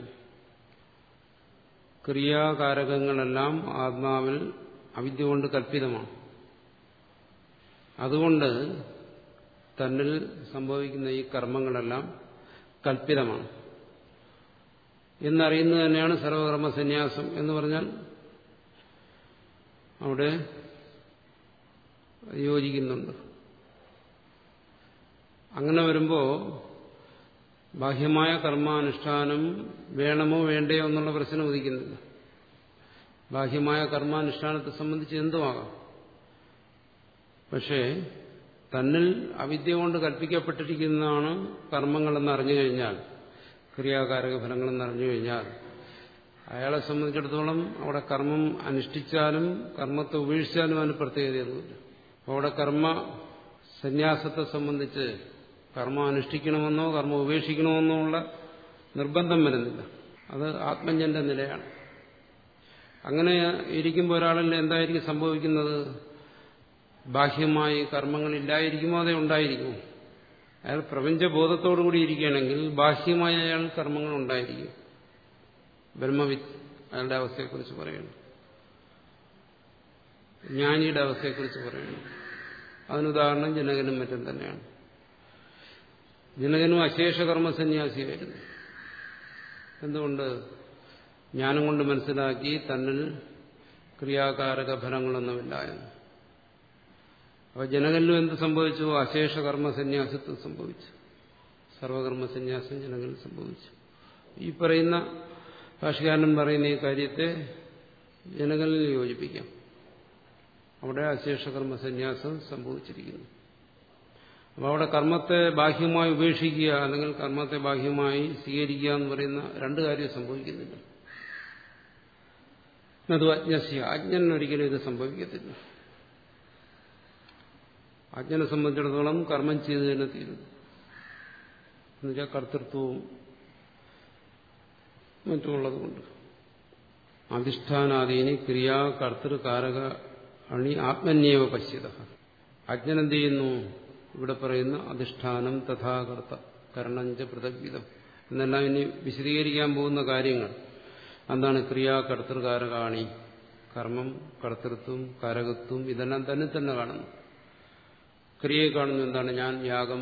ക്രിയാകാരകങ്ങളെല്ലാം ആത്മാവിൽ അവിദ്യ കൊണ്ട് കൽപ്പിതമാണ് അതുകൊണ്ട് തന്നിൽ സംഭവിക്കുന്ന ഈ കർമ്മങ്ങളെല്ലാം കൽപ്പിതമാണ് എന്നറിയുന്നത് തന്നെയാണ് സർവകർമ്മ സന്യാസം എന്ന് പറഞ്ഞാൽ അവിടെ യോജിക്കുന്നുണ്ട് അങ്ങനെ വരുമ്പോൾ ബാഹ്യമായ കർമാനുഷ്ഠാനം വേണമോ വേണ്ടയോ എന്നുള്ള പ്രശ്നം ഉദിക്കുന്നില്ല ബാഹ്യമായ കർമാനുഷ്ഠാനത്തെ സംബന്ധിച്ച് എന്തുമാകാം പക്ഷേ തന്നിൽ അവിദ്യ കൊണ്ട് കൽപ്പിക്കപ്പെട്ടിരിക്കുന്നതാണ് കർമ്മങ്ങളെന്ന് അറിഞ്ഞു കഴിഞ്ഞാൽ ക്രിയാകാരക ഫലങ്ങളെന്ന് അറിഞ്ഞു കഴിഞ്ഞാൽ അയാളെ സംബന്ധിച്ചിടത്തോളം അവിടെ കർമ്മം അനുഷ്ഠിച്ചാലും കർമ്മത്തെ ഉപേക്ഷിച്ചാലും അതിന് പ്രത്യേകതയൊന്നുമില്ല അവിടെ കർമ്മ സന്യാസത്തെ സംബന്ധിച്ച് കർമ്മം അനുഷ്ഠിക്കണമെന്നോ കർമ്മം ഉപേക്ഷിക്കണമെന്നോ ഉള്ള നിർബന്ധം വരുന്നില്ല അത് ആത്മജ്ഞന്റെ നിലയാണ് അങ്ങനെ ഇരിക്കുമ്പോൾ ഒരാളിൽ എന്തായിരിക്കും സംഭവിക്കുന്നത് ബാഹ്യമായി കർമ്മങ്ങളില്ലായിരിക്കുമോ അതേ ഉണ്ടായിരിക്കുമോ അയാൾ പ്രപഞ്ചബോധത്തോടുകൂടി ഇരിക്കുകയാണെങ്കിൽ ബാഹ്യമായ അയാൾ കർമ്മങ്ങൾ ഉണ്ടായിരിക്കും ബ്രഹ്മവിത്ത് അയാളുടെ അവസ്ഥയെക്കുറിച്ച് പറയുന്നു ജ്ഞാനിയുടെ അവസ്ഥയെക്കുറിച്ച് പറയുന്നു അതിനുദാഹരണം ജനകനും മറ്റും തന്നെയാണ് ജനകനും അശേഷ കർമ്മസന്യാസിയായിരുന്നു എന്തുകൊണ്ട് ജ്ഞാനം കൊണ്ട് മനസ്സിലാക്കി തന്നിൽ ക്രിയാകാരക ഫലങ്ങളൊന്നുമില്ല എന്ന് അപ്പൊ ജനകനിലും എന്ത് സംഭവിച്ചു അശേഷ കർമ്മസന്യാസത്വം സംഭവിച്ചു സർവകർമ്മസന്യാസം ജനകനിൽ സംഭവിച്ചു ഈ പറയുന്ന ഭാഷകാരൻ പറയുന്ന ഈ കാര്യത്തെ ജനകനിൽ യോജിപ്പിക്കാം അവിടെ അശേഷ കർമ്മസന്യാസം സംഭവിച്ചിരിക്കുന്നു അപ്പോൾ അവിടെ കർമ്മത്തെ ബാഹ്യമായി ഉപേക്ഷിക്കുക അല്ലെങ്കിൽ കർമ്മത്തെ ബാഹ്യമായി സ്വീകരിക്കുക എന്ന് പറയുന്ന രണ്ട് കാര്യം സംഭവിക്കുന്നില്ല അത് അജ്ഞസ്യ അജ്ഞനൊരിക്കലും ഇത് സംഭവിക്കത്തില്ല അജ്ഞനെ സംബന്ധിച്ചിടത്തോളം കർമ്മം ചെയ്തു തന്നെ തീരുന്നു എന്നുവെച്ചാൽ കർത്തൃത്വവും മറ്റുമുള്ളതുകൊണ്ട് അധിഷ്ഠാനാദീനി ക്രിയാ കർത്തൃകാരക അണി ആത്മന്യവ പശ്യത അജ്ഞനെന്ത് ചെയ്യുന്നു ഇവിടെ പറയുന്ന അധിഷ്ഠാനം തഥാകർത്ത കരണഞ്ച പൃഥഗ്വിധം എന്നെല്ലാം ഇനി വിശദീകരിക്കാൻ പോകുന്ന കാര്യങ്ങൾ എന്താണ് ക്രിയാ കർത്തൃകാരകാണി കർമ്മം കർത്തൃത്വം കാരകത്വം ഇതെല്ലാം തന്നെ തന്നെ കാണുന്നു ക്രിയയെ കാണുന്നു എന്താണ് ഞാൻ യാഗം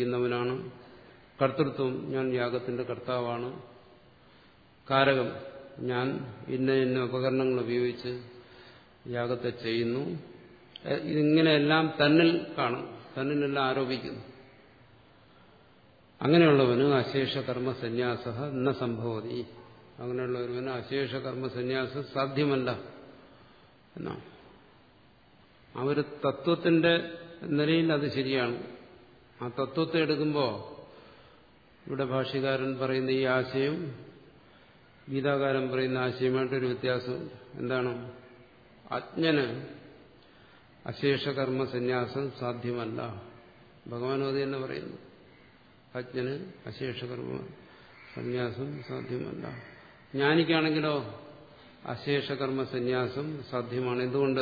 അനുഷ്ഠിക്കുന്നവനാണ് കർത്തൃത്വം ഞാൻ യാഗത്തിന്റെ കർത്താവാണ് കാരകം ഞാൻ ഇന്ന ഇന്ന ഉപകരണങ്ങൾ ഉപയോഗിച്ച് യാഗത്തെ ചെയ്യുന്നു ഇതിങ്ങനെയെല്ലാം തന്നിൽ കാണും തന്നിലെല്ലാം ആരോപിക്കുന്നു അങ്ങനെയുള്ളവന് അശേഷ കർമ്മ സന്യാസ എന്ന സംഭവതി അങ്ങനെയുള്ളവന് അശേഷ കർമ്മ സന്യാസം സാധ്യമല്ല എന്നാണ് ആ ഒരു തത്വത്തിന്റെ നിലയിൽ അത് ശരിയാണ് ആ തത്വത്തെ എടുക്കുമ്പോൾ ഇവിടെ ഭാഷ്യകാരൻ പറയുന്ന ഈ ആശയം ഗീതാകാരൻ പറയുന്ന ആശയമായിട്ടൊരു വ്യത്യാസമുണ്ട് എന്താണ് അജ്ഞന് അശേഷകർമ്മ സന്യാസം സാധ്യമല്ല ഭഗവാൻ അത് തന്നെ പറയുന്നു അജ്ഞന് അശേഷകർമ്മ സന്യാസം സാധ്യമല്ല ജ്ഞാനിക്കാണെങ്കിലോ അശേഷകർമ്മ സന്യാസം സാധ്യമാണ് എന്തുകൊണ്ട്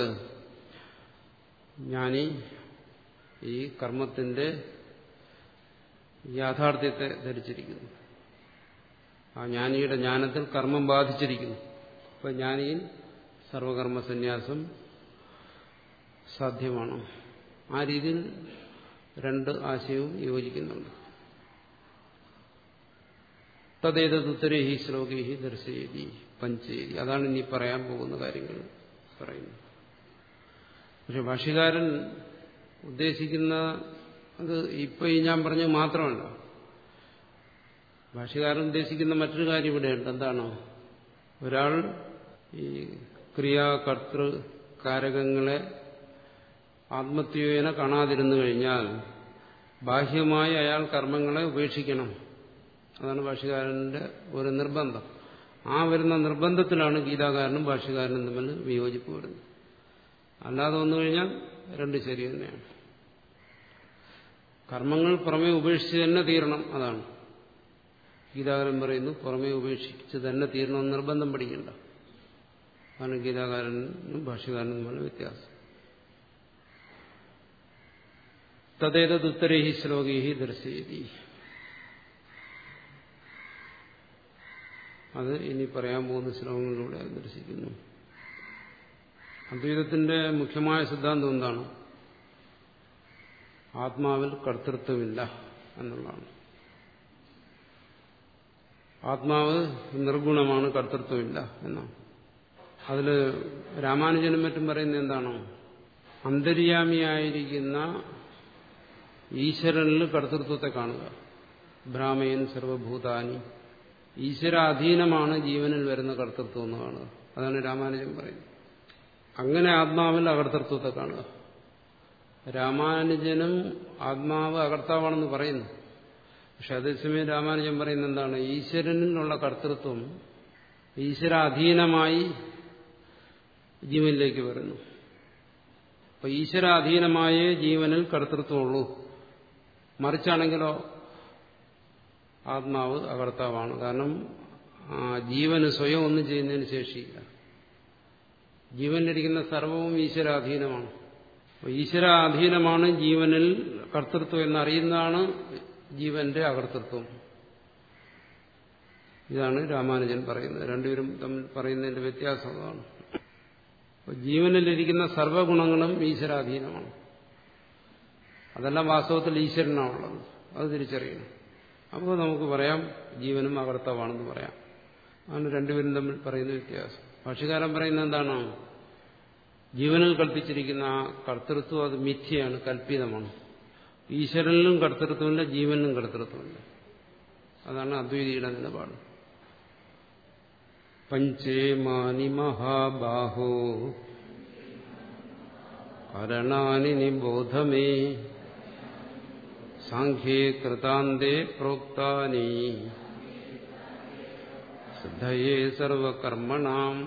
ജ്ഞാനി ഈ കർമ്മത്തിന്റെ യാഥാർത്ഥ്യത്തെ ധരിച്ചിരിക്കുന്നു ആ ജ്ഞാനിയുടെ ജ്ഞാനത്തിൽ കർമ്മം ബാധിച്ചിരിക്കുന്നു അപ്പൊ ജ്ഞാനിയിൽ സർവകർമ്മ സന്യാസം സാധ്യമാണ് ആ രീതിയിൽ രണ്ട് ആശയവും യോജിക്കുന്നുണ്ട് തദ്ദേതുത്തരേ ഹി ശ്ലോകി ഹി ദർശയതി പഞ്ചേരി അതാണ് ഇനി പറയാൻ പോകുന്ന കാര്യങ്ങൾ പറയുന്നത് പക്ഷെ ഭാഷ്യകാരൻ ഉദ്ദേശിക്കുന്ന അത് ഇപ്പൊ ഈ ഞാൻ പറഞ്ഞത് മാത്രമല്ല ഭാഷ്യകാരൻ ഉദ്ദേശിക്കുന്ന മറ്റൊരു കാര്യം ഇവിടെയുണ്ട് എന്താണ് ഒരാൾ ഈ ക്രിയാകർത്തൃ കാരകങ്ങളെ ആത്മത്വേന കാണാതിരുന്നു കഴിഞ്ഞാൽ ബാഹ്യമായി അയാൾ കർമ്മങ്ങളെ ഉപേക്ഷിക്കണം അതാണ് ഭാഷ്യകാരന്റെ ഒരു നിർബന്ധം ആ വരുന്ന നിർബന്ധത്തിലാണ് ഗീതാകാരനും ഭാഷ്യകാരനും തമ്മിൽ വിയോജിപ്പ് വരുന്നത് അല്ലാതെ വന്നു കഴിഞ്ഞാൽ രണ്ട് ശരി തന്നെയാണ് കർമ്മങ്ങൾ പുറമേ ഉപേക്ഷിച്ച് തന്നെ തീരണം അതാണ് ഗീതാകാരൻ പറയുന്നു പുറമേ ഉപേക്ഷിച്ച് തന്നെ തീരണമെന്ന് നിർബന്ധം പഠിക്കണ്ട അതാണ് ഗീതാകാരനും ഭാഷ്യകാരനും തമ്മിലുള്ള വ്യത്യാസം തദ്ദേതുത്തരേ ശ്ലോകീ ദർശയതി അത് ഇനി പറയാൻ പോകുന്ന ശ്ലോകങ്ങളിലൂടെ ദർശിക്കുന്നു അദ്വൈതത്തിന്റെ മുഖ്യമായ സിദ്ധാന്തം എന്താണ് ആത്മാവിൽ കർത്തൃത്വമില്ല എന്നുള്ളതാണ് ആത്മാവ് നിർഗുണമാണ് കർത്തൃത്വമില്ല എന്നാണ് അതിൽ രാമാനുജനും മറ്റും പറയുന്നത് എന്താണോ അന്തര്യാമിയായിരിക്കുന്ന ഈശ്വരനിൽ കർത്തൃത്വത്തെ കാണുക ബ്രാഹ്മയൻ സർവഭൂതാനി ഈശ്വരാധീനമാണ് ജീവനിൽ വരുന്ന കർത്തൃത്വം എന്ന് കാണുക അതാണ് രാമാനുജൻ പറയുന്നത് അങ്ങനെ ആത്മാവിൽ അകർത്തൃത്വത്തെ കാണുക രാമാനുജനും ആത്മാവ് അകർത്താവാണെന്ന് പറയുന്നു പക്ഷെ അതേസമയം രാമാനുജൻ പറയുന്നത് എന്താണ് ഈശ്വരനിലുള്ള കർത്തൃത്വം ഈശ്വരാധീനമായി ജീവനിലേക്ക് വരുന്നു അപ്പൊ ഈശ്വരാധീനമായേ ജീവനിൽ കർത്തൃത്വമുള്ളൂ മറിച്ചാണെങ്കിലോ ആത്മാവ് അകർത്താവാണ് കാരണം ജീവന് സ്വയം ഒന്നും ചെയ്യുന്നതിന് ശേഷിയില്ല ജീവനിലിരിക്കുന്ന സർവവും ഈശ്വരാധീനമാണ് ഈശ്വരാധീനമാണ് ജീവനിൽ കർത്തൃത്വം എന്നറിയുന്നതാണ് ജീവന്റെ അകർത്തൃത്വം ഇതാണ് രാമാനുജൻ പറയുന്നത് രണ്ടുപേരും തമ്മിൽ പറയുന്നതിന്റെ വ്യത്യാസം അതാണ് ജീവനിലിരിക്കുന്ന സർവഗുണങ്ങളും ഈശ്വരാധീനമാണ് അതെല്ലാം വാസ്തവത്തിൽ ഈശ്വരനാണുള്ളത് അത് തിരിച്ചറിയണം അപ്പോൾ നമുക്ക് പറയാം ജീവനും അകർത്തവാണെന്ന് പറയാം അതാണ് രണ്ടുപേരും തമ്മിൽ പറയുന്ന വ്യത്യാസം ഭാഷകാരൻ പറയുന്നത് എന്താണ് ജീവനിൽ കൽപ്പിച്ചിരിക്കുന്ന ആ കർത്തൃത്വം അത് മിഥ്യയാണ് കൽപ്പിതമാണ് ഈശ്വരനിലും കർത്തൃത്വമില്ല ജീവനിലും കർത്തൃത്വമില്ല അതാണ് അദ്വൈതിയുടെ നിലപാട് പഞ്ചേമാനി മഹാബാഹോ കരണാനി നിബോധമേ സാഖ്യേ കൃതാന്തേ പ്രോക്താനി സിദ്ധയേ സർവകർമ്മണാം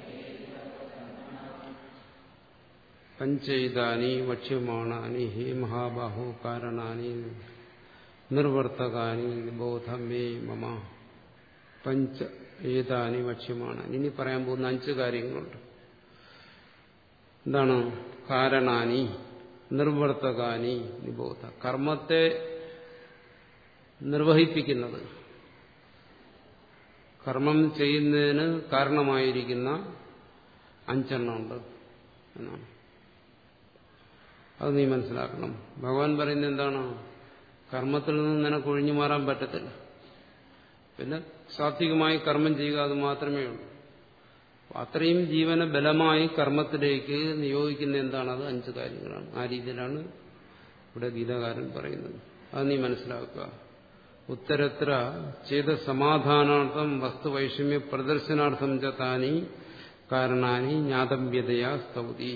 പഞ്ചൈതാനി വക്ഷ്യമാണാനി ഹേ മഹാബാഹോ കാരണാനി നിർവർത്തകാനി ബോധമേ മമ പഞ്ച ഏതാനി വക്ഷ്യമാണ് ഇനി പറയാൻ പോകുന്ന അഞ്ച് കാര്യങ്ങളുണ്ട് എന്താണ് കാരണാനി നിർവർത്തകാനി നിബോധ കർമ്മത്തെ നിർവഹിപ്പിക്കുന്നത് കർമ്മം ചെയ്യുന്നതിന് കാരണമായിരിക്കുന്ന അഞ്ചെണ്ണമുണ്ട് എന്നാണ് അത് നീ മനസ്സിലാക്കണം ഭഗവാൻ പറയുന്നത് എന്താണ് കർമ്മത്തിൽ നിന്ന് നിനക്ക് ഒഴിഞ്ഞു മാറാൻ പറ്റത്തില്ല പിന്നെ സാത്വികമായി കർമ്മം ചെയ്യുക അത് മാത്രമേ ഉള്ളൂ അത്രയും ജീവനെ ബലമായി കർമ്മത്തിലേക്ക് നിയോഗിക്കുന്ന എന്താണ് അത് അഞ്ച് കാര്യങ്ങളാണ് ആ രീതിയിലാണ് ഇവിടെ ഗീതാകാരൻ പറയുന്നത് അത് നീ മനസ്സിലാക്കുക ഉത്തരത്ര ചെയ്ത സമാധാനാർത്ഥം വസ്തുവൈഷമ്യ പ്രദർശനാർത്ഥം ച താനി കാരണാനി ജ്ഞാതവ്യതയാ സ്തൗതി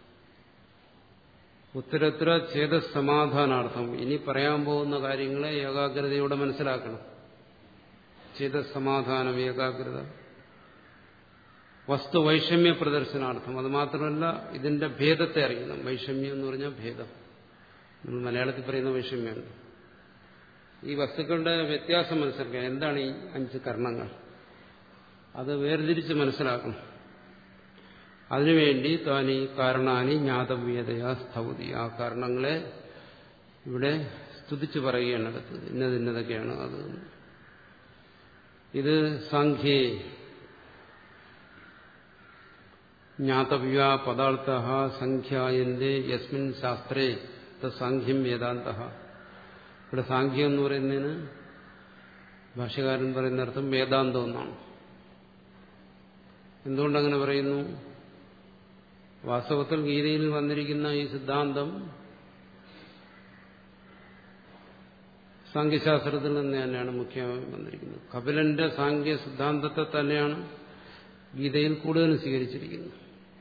ഉത്തരത്ര ഛേദ സമാധാനാർത്ഥം ഇനി പറയാൻ പോകുന്ന കാര്യങ്ങളെ ഏകാഗ്രതയോടെ മനസ്സിലാക്കണം ഛേദ സമാധാനം ഏകാഗ്രത വസ്തു വൈഷമ്യ പ്രദർശനാർത്ഥം അത് മാത്രമല്ല ഇതിന്റെ ഭേദത്തെ അറിയണം വൈഷമ്യം എന്ന് പറഞ്ഞാൽ ഭേദം നമ്മൾ മലയാളത്തിൽ പറയുന്ന വൈഷമ്യമാണ് ഈ വസ്തുക്കളുടെ വ്യത്യാസം മനസ്സിലാക്കുക എന്താണ് ഈ അഞ്ച് കർണങ്ങൾ അത് വേർതിരിച്ച് മനസ്സിലാക്കണം അതിനുവേണ്ടി താനി കാരണാനി ജ്ഞാതവ്യതയാ സ്തൗതി ആ കാരണങ്ങളെ ഇവിടെ സ്തുതിച്ചു പറയുകയാണ് അടുത്തത് ഇന്നത് ഇന്നതൊക്കെയാണ് അത് ഇത് സാഖ്യേ ജ്ഞാതവ്യ പദാർത്ഥ സംഖ്യായന്റെ യസ്മിൻ ശാസ്ത്രേ സാഖ്യം വേദാന്ത ഇവിടെ സാഖ്യം എന്ന് പറയുന്നതിന് ഭാഷകാരൻ പറയുന്ന അർത്ഥം വേദാന്തം എന്നാണ് എന്തുകൊണ്ടങ്ങനെ പറയുന്നു വാസ്തവത്തിൽ ഗീതയിൽ വന്നിരിക്കുന്ന ഈ സിദ്ധാന്തം സാഖ്യശാസ്ത്രത്തിൽ നിന്ന് തന്നെയാണ് മുഖ്യമായി വന്നിരിക്കുന്നത് കപിലന്റെ സാഖ്യ സിദ്ധാന്തത്തെ തന്നെയാണ് ഗീതയിൽ കൂടുതലും സ്വീകരിച്ചിരിക്കുന്നത്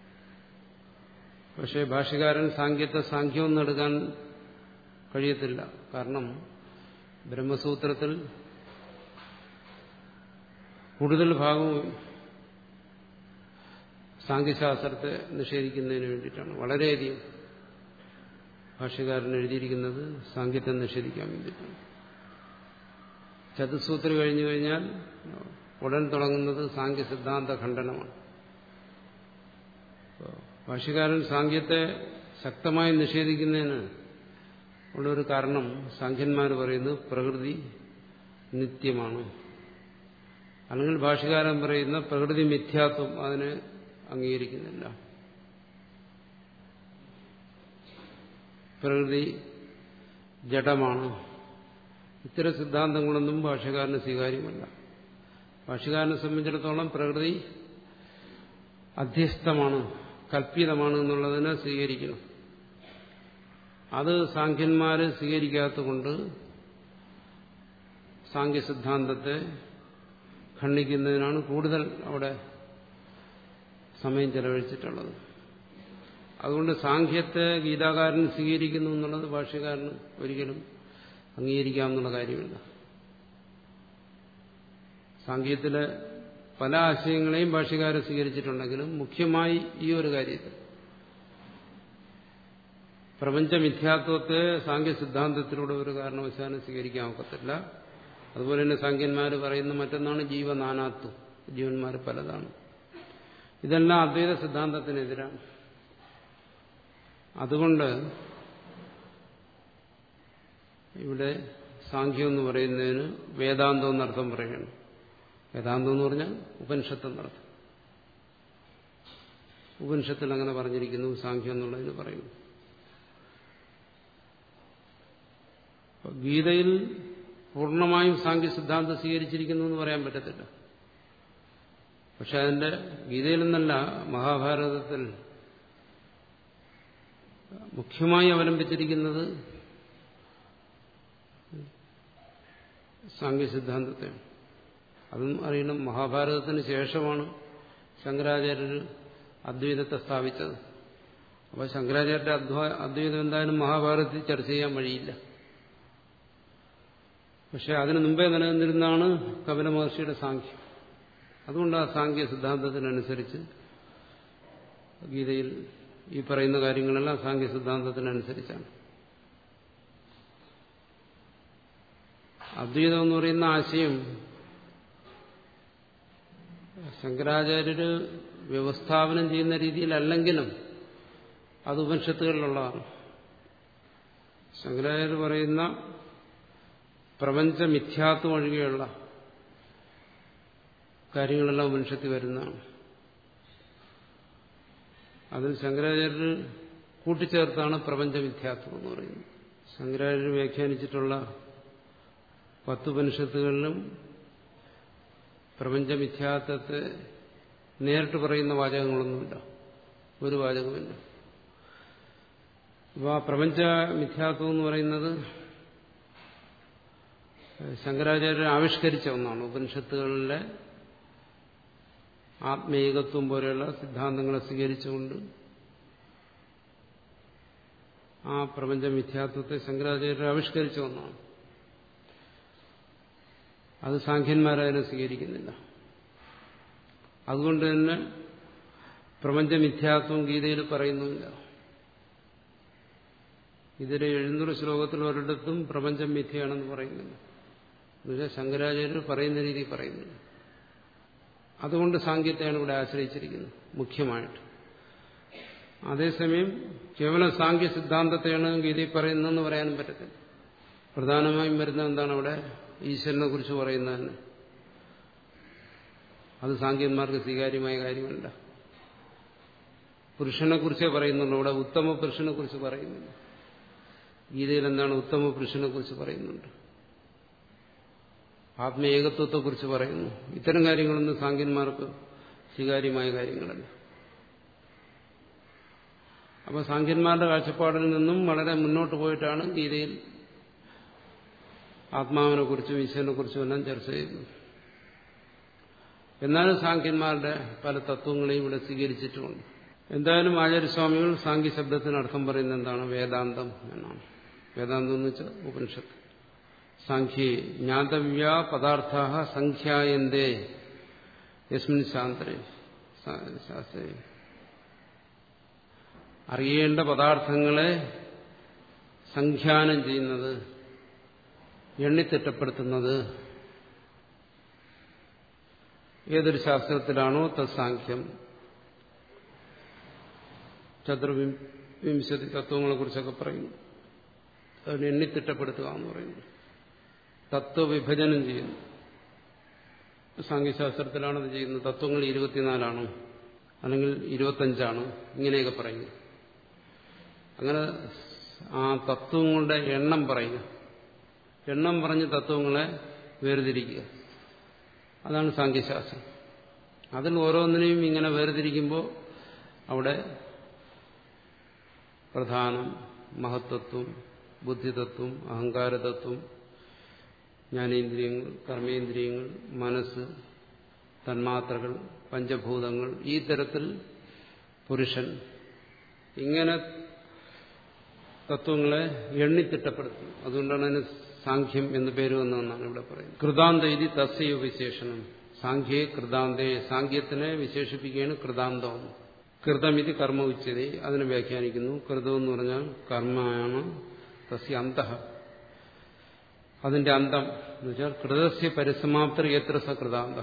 പക്ഷേ ഭാഷകാരൻ സാഖ്യത്തെ സാഖ്യമൊന്നും എടുക്കാൻ കഴിയത്തില്ല കാരണം ബ്രഹ്മസൂത്രത്തിൽ കൂടുതൽ ഭാഗവും സാഖ്യശാസ്ത്രത്തെ നിഷേധിക്കുന്നതിന് വേണ്ടിയിട്ടാണ് വളരെയധികം ഭാഷകാരൻ എഴുതിയിരിക്കുന്നത് സാങ്കേത്തെ നിഷേധിക്കാൻ വേണ്ടിയിട്ടാണ് ചതുസൂത്രം കഴിഞ്ഞു കഴിഞ്ഞാൽ ഉടൻ തുടങ്ങുന്നത് സാങ്കേ സിദ്ധാന്ത ഖണ്ഡനമാണ് ഭാഷകാരൻ സാങ്കേത്തെ ശക്തമായി നിഷേധിക്കുന്നതിന് ഉള്ളൊരു കാരണം സാഖ്യന്മാർ പറയുന്നത് പ്രകൃതി നിത്യമാണ് അല്ലെങ്കിൽ ഭാഷകാരൻ പറയുന്ന പ്രകൃതി മിഥ്യാത്വം അതിനെ അംഗീകരിക്കുന്നില്ല പ്രകൃതി ജഡമാണ് ഇത്തരം സിദ്ധാന്തങ്ങളൊന്നും ഭാഷകാരന് സ്വീകാര്യമല്ല ഭാഷകാരനെ സംബന്ധിച്ചിടത്തോളം പ്രകൃതി അധ്യസ്ഥമാണ് കൽപ്പിതമാണ് എന്നുള്ളതിനെ സ്വീകരിക്കണം അത് സാഖ്യന്മാര് സ്വീകരിക്കാത്തതുകൊണ്ട് സാഖ്യ സിദ്ധാന്തത്തെ ഖണ്ഡിക്കുന്നതിനാണ് കൂടുതൽ അവിടെ സമയം ചെലവഴിച്ചിട്ടുള്ളത് അതുകൊണ്ട് സാഖ്യത്തെ ഗീതാകാരൻ സ്വീകരിക്കുന്നു എന്നുള്ളത് ഭാഷ്യകാരന് ഒരിക്കലും അംഗീകരിക്കാമെന്നുള്ള കാര്യമില്ല സാങ്കേതിലെ പല ആശയങ്ങളെയും ഭാഷ്യകാരൻ സ്വീകരിച്ചിട്ടുണ്ടെങ്കിലും മുഖ്യമായി ഈ ഒരു കാര്യത്തിൽ പ്രപഞ്ചമിഥ്യാത്വത്തെ സാങ്കേ സിദ്ധാന്തത്തിലൂടെ ഒരു കാരണവശാലും സ്വീകരിക്കാൻ ഒക്കത്തില്ല അതുപോലെ തന്നെ സാങ്കന്മാർ പറയുന്ന മറ്റൊന്നാണ് ജീവനാനാത്വം ജീവന്മാർ പലതാണ് ഇതെല്ലാം അദ്വൈത സിദ്ധാന്തത്തിനെതിരാണ് അതുകൊണ്ട് ഇവിടെ സാഖ്യം എന്ന് പറയുന്നതിന് വേദാന്തം എന്നർത്ഥം പറയണം വേദാന്തം എന്ന് പറഞ്ഞാൽ ഉപനിഷത്ത് എന്നർത്ഥം ഉപനിഷത്തിൽ അങ്ങനെ പറഞ്ഞിരിക്കുന്നു സാഖ്യം എന്നുള്ളതിന് പറയുന്നു ഗീതയിൽ പൂർണ്ണമായും സാഖ്യ സിദ്ധാന്തം സ്വീകരിച്ചിരിക്കുന്നു എന്ന് പറയാൻ പറ്റത്തില്ല പക്ഷെ അതിന്റെ ഗീതയിൽ നിന്നല്ല മഹാഭാരതത്തിൽ മുഖ്യമായി അവലംബിച്ചിരിക്കുന്നത് സാങ്കേ സിദ്ധാന്തത്തെ അതും അറിയണം മഹാഭാരതത്തിന് ശേഷമാണ് ശങ്കരാചാര്യർ അദ്വൈതത്തെ സ്ഥാപിച്ചത് അപ്പോൾ ശങ്കരാചാര്യരുടെ അദ്വൈതം എന്തായാലും മഹാഭാരതത്തിൽ ചർച്ച ചെയ്യാൻ വഴിയില്ല പക്ഷെ അതിനു മുമ്പേ നിലനിന്നിരുന്നാണ് കപില മഹർഷിയുടെ സാഖ്യം അതുകൊണ്ട് ആ സാഖ്യ സിദ്ധാന്തത്തിനനുസരിച്ച് ഗീതയിൽ ഈ പറയുന്ന കാര്യങ്ങളെല്ലാം സാഖ്യ സിദ്ധാന്തത്തിനനുസരിച്ചാണ് അദ്വൈതം എന്ന് പറയുന്ന ആശയം ശങ്കരാചാര്യര് വ്യവസ്ഥാപനം ചെയ്യുന്ന രീതിയിലല്ലെങ്കിലും അത് ഉപനിഷത്തുകളിലുള്ളതാണ് ശങ്കരാചാര്യർ പറയുന്ന പ്രപഞ്ച മിഥ്യാത്വം ഒഴികെയുള്ള കാര്യങ്ങളെല്ലാം ഉപനിഷത്തിൽ വരുന്നതാണ് അതിൽ ശങ്കരാചാര്യർ കൂട്ടിച്ചേർത്താണ് പ്രപഞ്ച മിഥ്യാത്വം എന്ന് പറയുന്നത് ശങ്കരാചാര്യർ വ്യാഖ്യാനിച്ചിട്ടുള്ള പത്ത് ഉപനിഷത്തുകളിലും പ്രപഞ്ച മിഥ്യാത്വത്തെ നേരിട്ട് പറയുന്ന വാചകങ്ങളൊന്നുമില്ല ഒരു വാചകമില്ല അപ്പോൾ ആ പ്രപഞ്ച മിഥ്യാത്വം എന്ന് പറയുന്നത് ശങ്കരാചാര്യർ ആവിഷ്കരിച്ച ഒന്നാണ് ഉപനിഷത്തുകളിലെ ആത്മീകത്വം പോലെയുള്ള സിദ്ധാന്തങ്ങളെ സ്വീകരിച്ചുകൊണ്ട് ആ പ്രപഞ്ച മിഥ്യാത്വത്തെ ശങ്കരാചാര്യർ ആവിഷ്കരിച്ച ഒന്നാണ് അത് സാഖ്യന്മാരതിനെ സ്വീകരിക്കുന്നില്ല അതുകൊണ്ട് തന്നെ പ്രപഞ്ച മിഥ്യാത്വം ഗീതയിൽ പറയുന്നുമില്ല ഇതിലെ എഴുന്നൂറ് ശ്ലോകത്തിൽ ഒരിടത്തും പ്രപഞ്ചം മിഥ്യയാണെന്ന് പറയുന്നില്ല എന്നുവെച്ചാൽ ശങ്കരാചാര്യർ പറയുന്ന രീതി പറയുന്നില്ല അതുകൊണ്ട് സാങ്കേത്യമാണ് ഇവിടെ ആശ്രയിച്ചിരിക്കുന്നത് മുഖ്യമായിട്ട് അതേസമയം കേവലം സാങ്കേ സിദ്ധാന്തത്തെയാണ് ഗീതയിൽ പറയുന്നതെന്ന് പറയാനും പറ്റത്തില്ല പ്രധാനമായും വരുന്ന എന്താണ് അവിടെ ഈശ്വരനെ കുറിച്ച് പറയുന്നതന്നെ അത് സാങ്കേന്മാർക്ക് സ്വീകാര്യമായ കാര്യമല്ല പുരുഷനെ കുറിച്ചേ പറയുന്നുള്ളൂ ഇവിടെ ഉത്തമ പുരുഷനെ കുറിച്ച് പറയുന്നില്ല ഗീതയിൽ എന്താണ് ഉത്തമ പുരുഷനെ കുറിച്ച് പറയുന്നുണ്ട് ആത്മീയകത്വത്തെക്കുറിച്ച് പറയുന്നു ഇത്തരം കാര്യങ്ങളൊന്നും സാങ്കേന്മാർക്ക് സ്വീകാര്യമായ കാര്യങ്ങളല്ല അപ്പോൾ സാങ്കേന്മാരുടെ കാഴ്ചപ്പാടിൽ നിന്നും വളരെ മുന്നോട്ട് പോയിട്ടാണ് ഗീതയിൽ ആത്മാവിനെ കുറിച്ചും ഈശ്വരനെ കുറിച്ചും എല്ലാം ചർച്ച ചെയ്യുന്നത് എന്നാലും സാങ്കേന്മാരുടെ പല തത്വങ്ങളെയും ഇവിടെ സ്വീകരിച്ചിട്ടുമുണ്ട് എന്തായാലും ആചാര്യസ്വാമികൾ സാങ്കി ശബ്ദത്തിന് അർത്ഥം പറയുന്നത് എന്താണ് വേദാന്തം എന്നാണ് വേദാന്തം എന്ന് വെച്ചാൽ ഉപനിഷത്ത് സാഖ്യേ ജ്ഞാതവ്യ പദാർത്ഥ സംഖ്യായന്തേ യസ്മിൻ ശാസ്ത്രേ ശാസ്ത്രേ അറിയേണ്ട പദാർത്ഥങ്ങളെ സംഖ്യാനം ചെയ്യുന്നത് എണ്ണിത്തിട്ടപ്പെടുത്തുന്നത് ഏതൊരു ശാസ്ത്രത്തിലാണോ തത്സാഖ്യം ചതുർവിംശതി തത്വങ്ങളെ കുറിച്ചൊക്കെ പറയുന്നു അതിന് എണ്ണിത്തിട്ടപ്പെടുത്തുക എന്ന് പറയുന്നു തത്വവിഭജനം ചെയ്യുന്നു സാങ്കേശാസ്ത്രത്തിലാണ് അത് ചെയ്യുന്നത് തത്വങ്ങൾ ഇരുപത്തിനാലാണോ അല്ലെങ്കിൽ ഇരുപത്തഞ്ചാണോ ഇങ്ങനെയൊക്കെ പറയുന്നു അങ്ങനെ ആ തത്വങ്ങളുടെ എണ്ണം പറയുക എണ്ണം പറഞ്ഞ് തത്വങ്ങളെ വേർതിരിക്കുക അതാണ് സാങ്കേശാസ്ത്രം അതിൽ ഓരോന്നിനെയും ഇങ്ങനെ വേർതിരിക്കുമ്പോൾ അവിടെ പ്രധാനം മഹത്വത്വം ബുദ്ധിതത്വം അഹങ്കാരതത്വം ജ്ഞാനേന്ദ്രിയങ്ങൾ കർമ്മേന്ദ്രിയങ്ങൾ മനസ്സ് തന്മാത്രകൾ പഞ്ചഭൂതങ്ങൾ ഈ തരത്തിൽ പുരുഷൻ ഇങ്ങനെ തത്വങ്ങളെ എണ്ണിത്തിട്ടപ്പെടുത്തുന്നു അതുകൊണ്ടാണ് അതിന് സാഖ്യം എന്ന് പേര് വന്നതെന്നാണ് ഇവിടെ പറയുന്നത് കൃതാന്ത ഇത് തസ്യ വിശേഷണം സാഖ്യേ കൃതാന്തേ സാഖ്യത്തിനെ വിശേഷിപ്പിക്കുകയാണ് കൃതാന്തം കൃതമിതി കർമ്മ ഉച്ചതി അതിനെ വ്യാഖ്യാനിക്കുന്നു കൃതം എന്ന് പറഞ്ഞാൽ കർമ്മമാണ് തസ്യ അന്ത അതിന്റെ അന്തം എന്ന് വെച്ചാൽ കൃതസ്യ പരിസമാപ്തി എത്ര സകൃതാന്ത